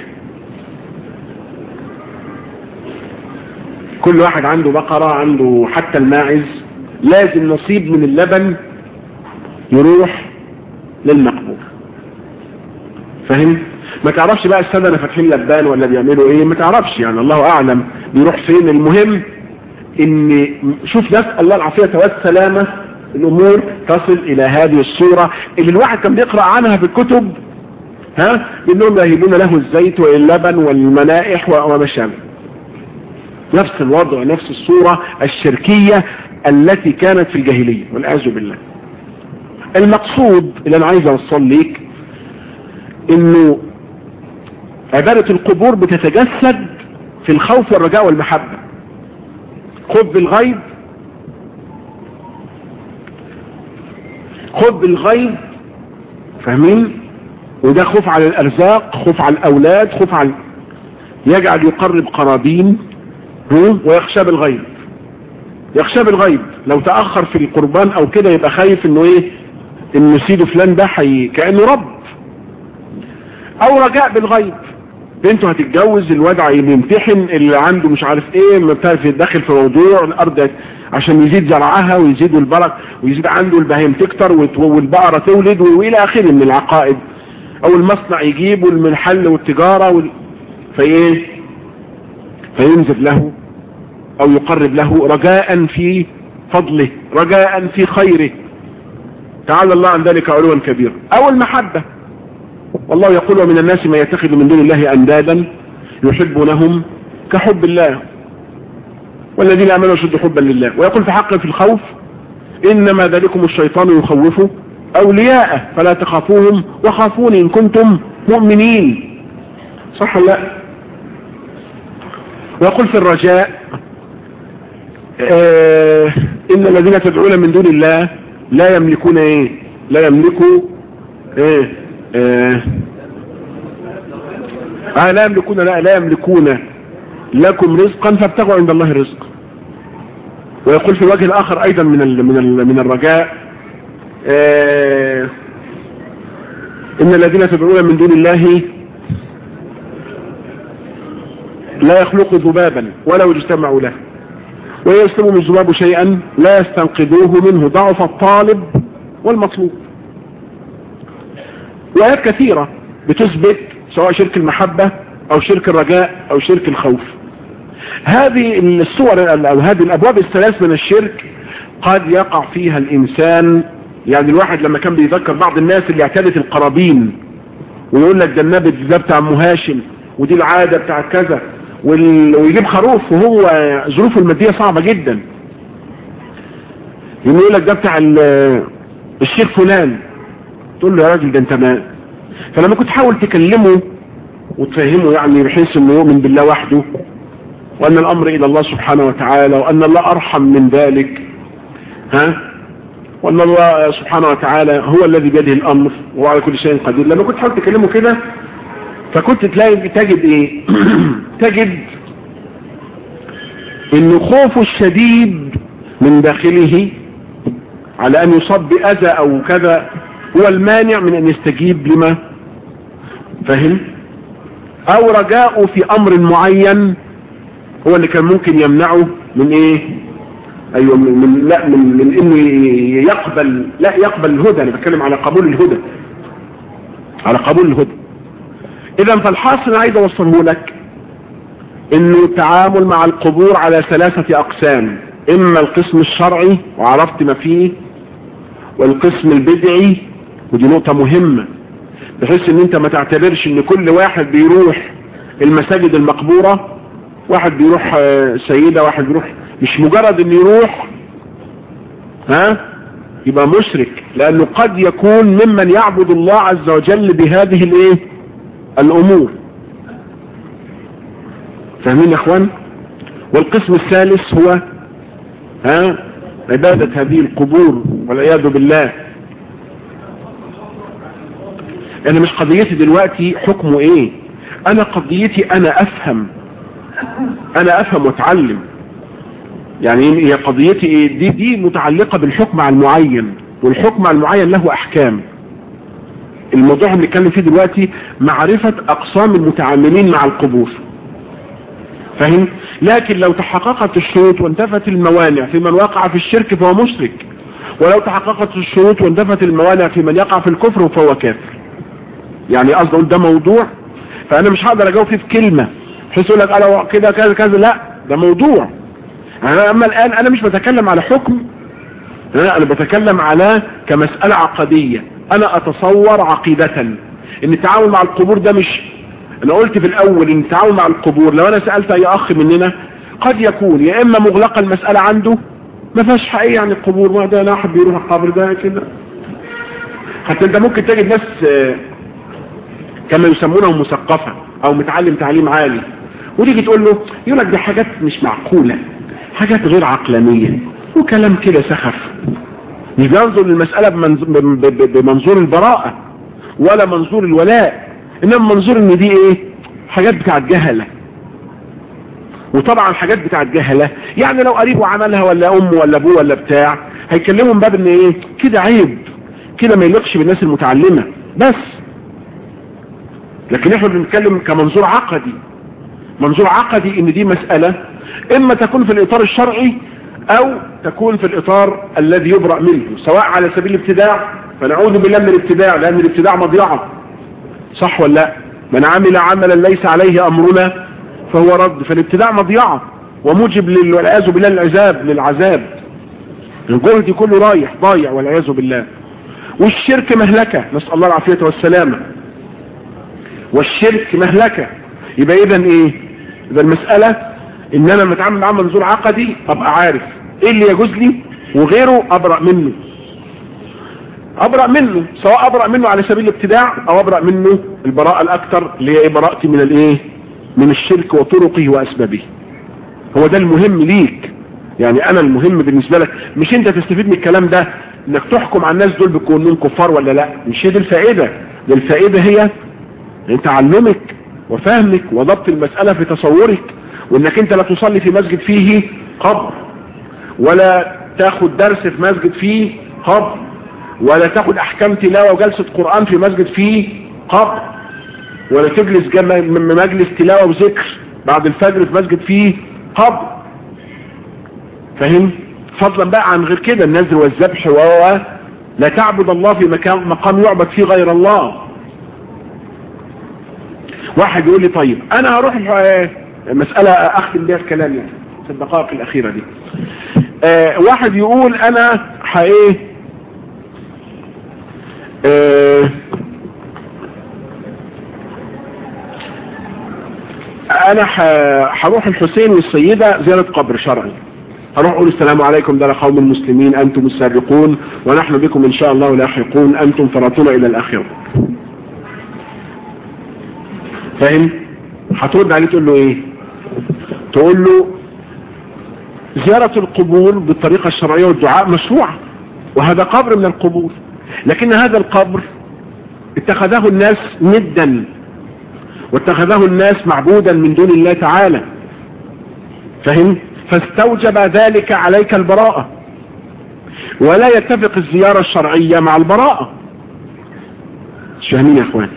كل واحد عنده بقرة عنده حتى الماعز لازم نصيب من اللبن يروح للمقبول فاهم ما تعرفش بقى السنة فاتحين لبان ولا بيعملوا ايه ما تعرفش يعني الله اعلم بيروح فين المهم ان شوف نسأل الله العافية والسلامة الامور تصل الى هذه الصورة اللي الواحد كان بيقرأ عنها في الكتب ها انهم يهبون له الزيت واللبن والمنائح وما شابه نفس الوضع نفس الصورة الشركية التي كانت في الجاهلية والعياذ بالله المقصود اللي انا عايز اوصل ليك انه عبادة القبور بتتجسد في الخوف والرجاء والمحبة خوف بالغيب خوف بالغيب فاهمين وده خوف على الارزاق خوف على الاولاد خوف على يجعل يقرب قرابين ويخشى بالغيب يخشى بالغيب لو تأخر في القربان او كده يبقى خايف انه ايه انه سيده فلان ده حي كأنه رب او رجاء بالغيب بنته هتتجوز الواد يمتحن اللي عنده مش عارف ايه ما بتعرف يتدخل في موضوع الارض عشان يزيد زرعها ويزيد البرك ويزيد عنده البهيم تكتر وت- والبقرة تولد والى اخره من العقائد او المصنع يجيب والمحل والتجارة وال... فايه فينزل له او يقرب له رجاء في فضله رجاء في خيره تعالى الله عن ذلك علوا كبيرا او المحبة والله يقول ومن الناس ما يتخذ من دون الله اندادا يحبونهم كحب الله والذين امنوا اشد حبا لله ويقول في حق في الخوف انما ذلكم الشيطان يخوف اولياءه فلا تخافوهم وخافون ان كنتم مؤمنين صح ولا لا ويقول في الرجاء آه ان الذين تدعون من دون الله لا يملكون ايه لا يملكوا ايه آه آه لا يملكون لا, لا يملكون لكم رزقا فابتغوا عند الله الرزق ويقول في الوجه الاخر ايضا من ال من ال من الرجاء آه ان الذين تدعون من دون الله لا يخلق ذبابا ولو اجتمعوا له ويسلم من الذباب شيئا لا يستنقذوه منه ضعف الطالب والمطلوب وآيات كثيرة بتثبت سواء شرك المحبة او شرك الرجاء او شرك الخوف هذه الصور او هذه الابواب الثلاث من الشرك قد يقع فيها الانسان يعني الواحد لما كان بيذكر بعض الناس اللي اعتادت القرابين ويقول لك ده النبي ده بتاع ام هاشم ودي العاده بتاع كذا وال... ويجيب خروف وهو ظروفه الماديه صعبه جدا يقول لك ده بتاع ال... الشيخ فلان تقول له يا راجل ده انت ما فلما كنت تحاول تكلمه وتفهمه يعني بحيث انه يؤمن بالله وحده وان الامر الى الله سبحانه وتعالى وان الله ارحم من ذلك ها وان الله سبحانه وتعالى هو الذي بيده الامر وهو على كل شيء قدير لما كنت تحاول تكلمه كده فكنت تلاقي تجد ايه تجد ان خوفه الشديد من داخله على ان يصاب باذى او كذا هو المانع من ان يستجيب لما فهم او رجاءه في امر معين هو اللي كان ممكن يمنعه من ايه ايوه من, من لا من, من انه يقبل لا يقبل الهدى انا بتكلم على قبول الهدى على قبول الهدى اذا فالحاصل عايز اوصله لك انه التعامل مع القبور على ثلاثة اقسام اما القسم الشرعي وعرفت ما فيه والقسم البدعي ودي نقطة مهمة بحيث ان انت ما تعتبرش ان كل واحد بيروح المساجد المقبورة واحد بيروح سيدة واحد بيروح مش مجرد ان يروح ها يبقى مشرك لانه قد يكون ممن يعبد الله عز وجل بهذه الايه الامور فاهمين يا اخوان والقسم الثالث هو ها عبادة هذه القبور والعياذ بالله انا مش قضيتي دلوقتي حكمه ايه انا قضيتي انا افهم انا افهم واتعلم يعني هي قضيتي ايه دي دي متعلقة بالحكم على المعين والحكم على المعين له احكام الموضوع اللي بنتكلم فيه دلوقتي معرفة اقسام المتعاملين مع القبور فاهم لكن لو تحققت الشروط وانتفت الموانع في من وقع في الشرك فهو مشرك ولو تحققت الشروط وانتفت الموانع في من يقع في الكفر فهو كافر يعني قصدي ده موضوع فانا مش هقدر اجاوب فيه في كلمة بحيث يقول لك انا كده كذا كذا لا ده موضوع انا اما الان انا مش بتكلم على حكم لا انا بتكلم على كمسألة عقدية انا اتصور عقيدة ان التعامل مع القبور ده مش انا قلت في الاول ان التعامل مع القبور لو انا سألت اي اخ مننا قد يكون يا اما مغلقة المسألة عنده ما فيهاش حقيقة يعني القبور ما ده لا احد بيروح القبر ده كده حتى انت ممكن تجد ناس كما يسمونهم مثقفة او متعلم تعليم عالي وتيجي تقول له يقول لك دي حاجات مش معقولة حاجات غير عقلانية وكلام كده سخف مش بينظر للمسألة بمنظور البراءة ولا منظور الولاء انما منظور ان دي ايه حاجات بتاعت جهلة وطبعا حاجات بتاعت جهلة يعني لو قريبه عملها ولا امه ولا ابوه ولا بتاع هيكلمهم باب ان ايه كده عيب كده ما يليقش بالناس المتعلمة بس لكن احنا بنتكلم كمنظور عقدي منظور عقدي ان دي مسألة اما تكون في الاطار الشرعي او تكون في الاطار الذي يبرأ منه سواء على سبيل الابتداع فنعوذ بالله من الابتداع لان الابتداع مضيعة صح ولا لا من عمل عملا ليس عليه امرنا فهو رد فالابتداع مضيعة وموجب والعياذ بالله العذاب للعذاب الجهد كله رايح ضايع والعياذ بالله والشرك مهلكة نسأل الله العافية والسلامة والشرك مهلكة يبقى اذا ايه اذا المسألة ان انا متعامل مع منظور عقدي ابقى عارف ايه اللي يجوز لي وغيره ابرأ منه ابرأ منه سواء ابرأ منه على سبيل الابتداع او ابرأ منه البراءة الاكثر اللي هي ايه براءتي من الايه من الشرك وطرقه واسبابه هو ده المهم ليك يعني انا المهم بالنسبة لك مش انت تستفيد من الكلام ده انك تحكم على الناس دول بيكونون كفار ولا لا مش هي دي الفائدة الفائدة هي تعلمك وفهمك وضبط المسألة في تصورك وانك انت لا تصلي في مسجد فيه قبر ولا تاخد درس في مسجد فيه قبر ولا تاخد احكام تلاوة وجلسة قرآن في مسجد فيه قبر ولا تجلس مجلس تلاوة وذكر بعد الفجر في مسجد فيه قبر فهم فضلا بقى عن غير كده النذر والذبح و لا تعبد الله في مكان مقام يعبد فيه غير الله واحد يقول لي طيب انا هروح مسألة اختم بيها الكلام يعني في الدقائق الاخيرة دي آه واحد يقول انا حايه آه انا هروح الحسين والسيدة زيارة قبر شرعي هروح اقول السلام عليكم دار قوم المسلمين انتم السابقون ونحن بكم ان شاء الله لاحقون انتم فرطون الى الاخره فاهم هترد عليه تقول له ايه تقول له زيارة القبور بالطريقة الشرعية والدعاء مشروعة وهذا قبر من القبور لكن هذا القبر اتخذه الناس ندا واتخذه الناس معبودا من دون الله تعالى فهم فاستوجب ذلك عليك البراءة ولا يتفق الزيارة الشرعية مع البراءة مش فاهمين يا اخوان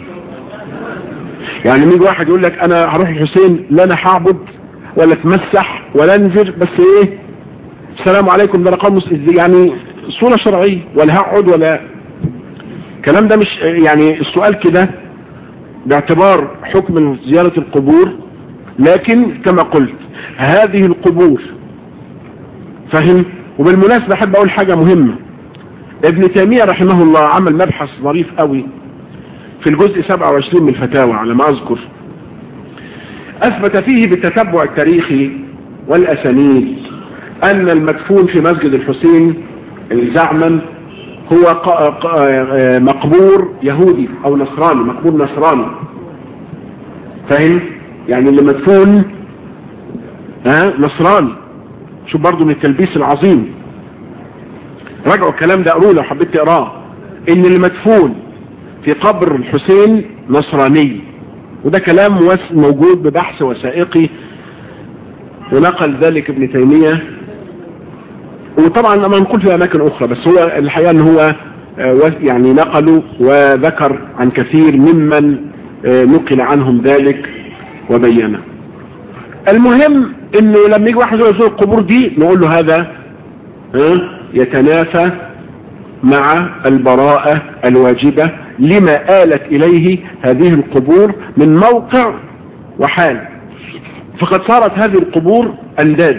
يعني يجي واحد يقول لك انا هروح الحسين لا انا هعبد ولا اتمسح ولا انزل بس ايه السلام عليكم ده رقم يعني صورة شرعية ولا هقعد ولا الكلام ده مش يعني السؤال كده باعتبار حكم زيارة القبور لكن كما قلت هذه القبور فهم وبالمناسبة احب اقول حاجة مهمة ابن تيمية رحمه الله عمل مبحث ظريف قوي في الجزء 27 من الفتاوى على ما اذكر اثبت فيه بالتتبع التاريخي والاسانيد ان المدفون في مسجد الحسين زعما هو مقبور يهودي او نصراني مقبور نصراني فاهم يعني اللي مدفون ها نصراني شوف برضو من التلبيس العظيم راجعوا الكلام ده قروا لو حبيت تقراه ان اللي مدفون في قبر الحسين نصراني وده كلام موجود ببحث وثائقي ونقل ذلك ابن تيمية وطبعا ما نقول في اماكن اخرى بس هو الحقيقة ان هو يعني نقلوا وذكر عن كثير ممن نقل عنهم ذلك وبينه المهم انه لما يجي واحد يزور القبور دي نقول له هذا يتنافى مع البراءة الواجبة لما آلت إليه هذه القبور من موقع وحال فقد صارت هذه القبور أنداد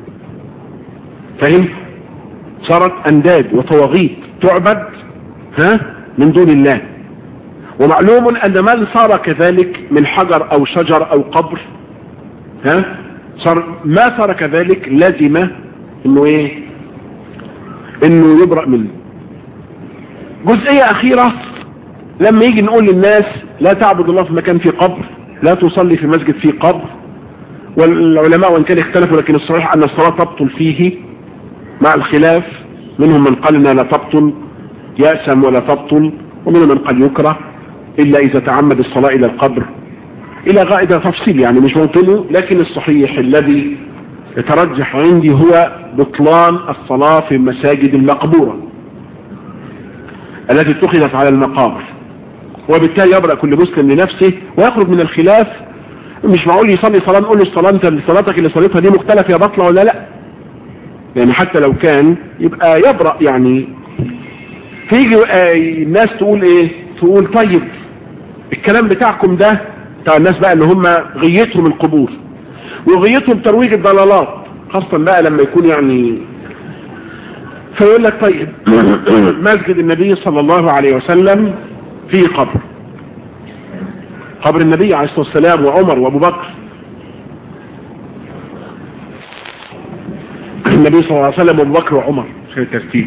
فهم صارت أنداد وطواغيت تعبد ها من دون الله ومعلوم أن من صار كذلك من حجر أو شجر أو قبر ها صار ما صار كذلك لازم انه ايه انه يبرأ منه جزئية اخيرة لما يجي نقول للناس لا تعبد الله في مكان فيه قبر لا تصلي في مسجد فيه قبر والعلماء وان كان اختلفوا لكن الصحيح ان الصلاة تبطل فيه مع الخلاف منهم من قال انها لا تبطل يأسم ولا تبطل ومنهم من قال يكره الا اذا تعمد الصلاة الى القبر الى غائدة تفصيل يعني مش بطله لكن الصحيح الذي يترجح عندي هو بطلان الصلاة في المساجد المقبورة التي اتخذت على المقابر وبالتالي يبرأ كل مسلم لنفسه ويخرج من الخلاف مش معقول يصلي صلاة نقول له الصلاة انت صلاتك اللي صليتها دي مختلفة يا بطلة ولا لا يعني حتى لو كان يبقى يبرأ يعني فيجي الناس تقول ايه تقول طيب الكلام بتاعكم ده بتاع الناس بقى اللي هم غيتهم القبور وغيتهم ترويج الضلالات خاصة بقى لما يكون يعني فيقول لك طيب مسجد النبي صلى الله عليه وسلم فيه قبر قبر النبي عليه الصلاة والسلام وعمر وابو بكر النبي صلى الله عليه وسلم وابو بكر وعمر في الترتيب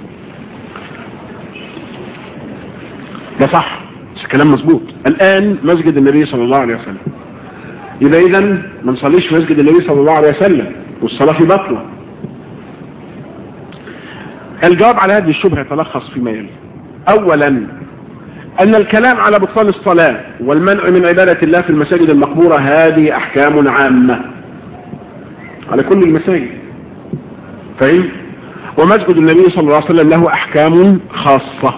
ده صح بس الكلام مظبوط الآن مسجد النبي صلى الله عليه وسلم يبقى إذا ما نصليش في مسجد النبي صلى الله عليه وسلم والصلاة في بطلة الجواب على هذه الشبهة يتلخص فيما يلي أولا أن الكلام على بطلان الصلاة والمنع من عبادة الله في المساجد المقبورة هذه أحكام عامة على كل المساجد فاهم ومسجد النبي صلى الله عليه وسلم له أحكام خاصة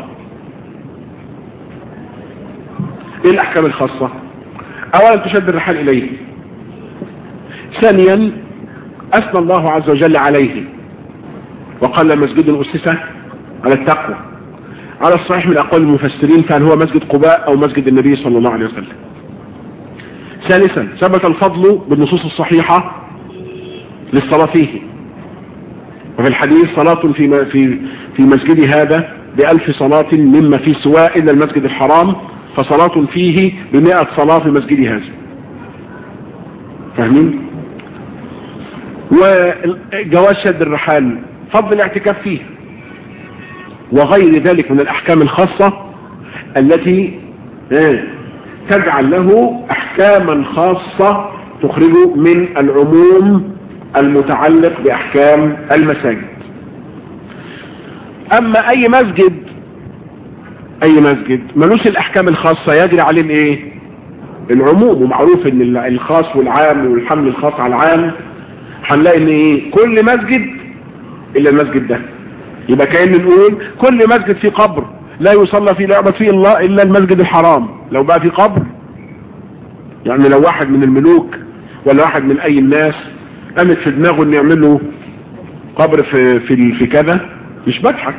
ايه الاحكام الخاصة اولا تشد الرحال اليه ثانيا اثنى الله عز وجل عليه وقال مسجد اسس على التقوى على الصحيح من اقوال المفسرين فهل هو مسجد قباء او مسجد النبي صلى الله عليه وسلم ثالثا ثبت الفضل بالنصوص الصحيحة للصلاة فيه وفي الحديث صلاة في في في مسجد هذا بألف صلاة مما في سواء إلا المسجد الحرام فصلاة فيه بمئة صلاة في مسجد هذا فاهمين وجواز شد الرحال فضل الاعتكاف فيه وغير ذلك من الأحكام الخاصة التي تجعل له أحكاما خاصة تخرجه من العموم المتعلق بأحكام المساجد أما أي مسجد اي مسجد ملوش الاحكام الخاصة يجري عليه الايه العموم ومعروف ان الخاص والعام والحمل الخاص على العام هنلاقي ان ايه كل مسجد الا المسجد ده يبقى كأن نقول كل مسجد فيه قبر لا يصلى فيه لا يعبد فيه الله الا المسجد الحرام لو بقى فيه قبر يعني لو واحد من الملوك ولا واحد من اي الناس قامت في دماغه ان يعمل له قبر في في في كذا مش بضحك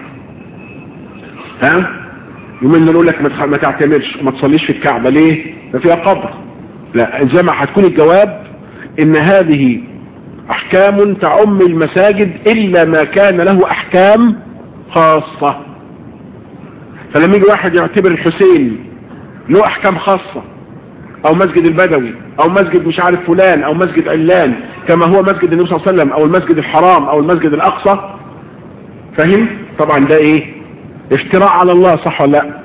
ها يومين نقول لك ما تعتمرش ما تصليش في الكعبة ليه ده فيها قبر لا زي ما هتكون الجواب ان هذه احكام تعم المساجد الا ما كان له احكام خاصة فلما يجي واحد يعتبر الحسين له احكام خاصة او مسجد البدوي او مسجد مش عارف فلان او مسجد علان كما هو مسجد النبي صلى الله عليه وسلم او المسجد الحرام او المسجد الاقصى فاهم طبعا ده ايه افتراء على الله صح ولا لا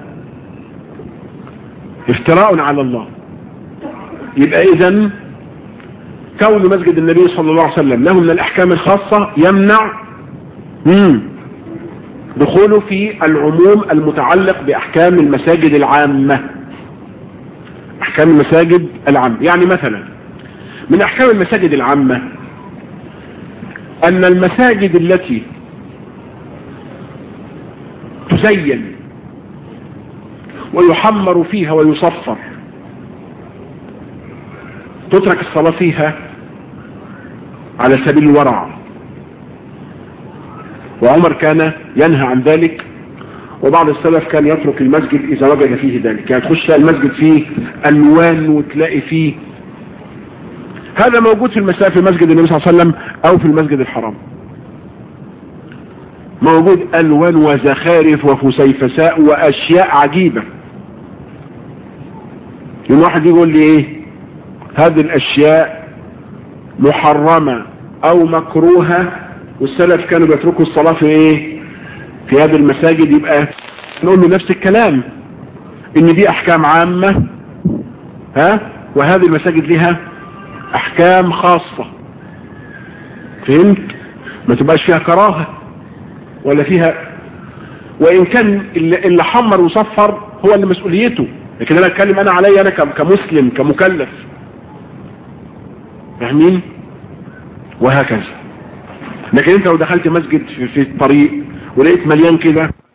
افتراء على الله يبقى اذا كون مسجد النبي صلى الله عليه وسلم له من الاحكام الخاصة يمنع مم. دخوله في العموم المتعلق باحكام المساجد العامة احكام المساجد العامة يعني مثلا من احكام المساجد العامة ان المساجد التي تزين ويحمر فيها ويصفر تترك الصلاة فيها على سبيل الورع وعمر كان ينهى عن ذلك وبعض السلف كان يترك المسجد إذا وجد فيه ذلك يعني تخش المسجد فيه ألوان وتلاقي فيه هذا موجود في المساء في مسجد النبي صلى الله عليه وسلم أو في المسجد الحرام موجود ألوان وزخارف وفسيفساء وأشياء عجيبة يوم واحد يقول لي ايه هذه الاشياء محرمة او مكروهة والسلف كانوا بيتركوا الصلاة في ايه في هذه المساجد يبقى نقول له نفس الكلام ان دي احكام عامة ها وهذه المساجد لها احكام خاصة فهمت ما تبقاش فيها كراهة ولا فيها وان كان اللي حمر وصفر هو اللي مسؤوليته لكن انا اتكلم انا علي انا كمسلم كمكلف فاهمين وهكذا لكن انت لو دخلت مسجد في, في الطريق ولقيت مليان كده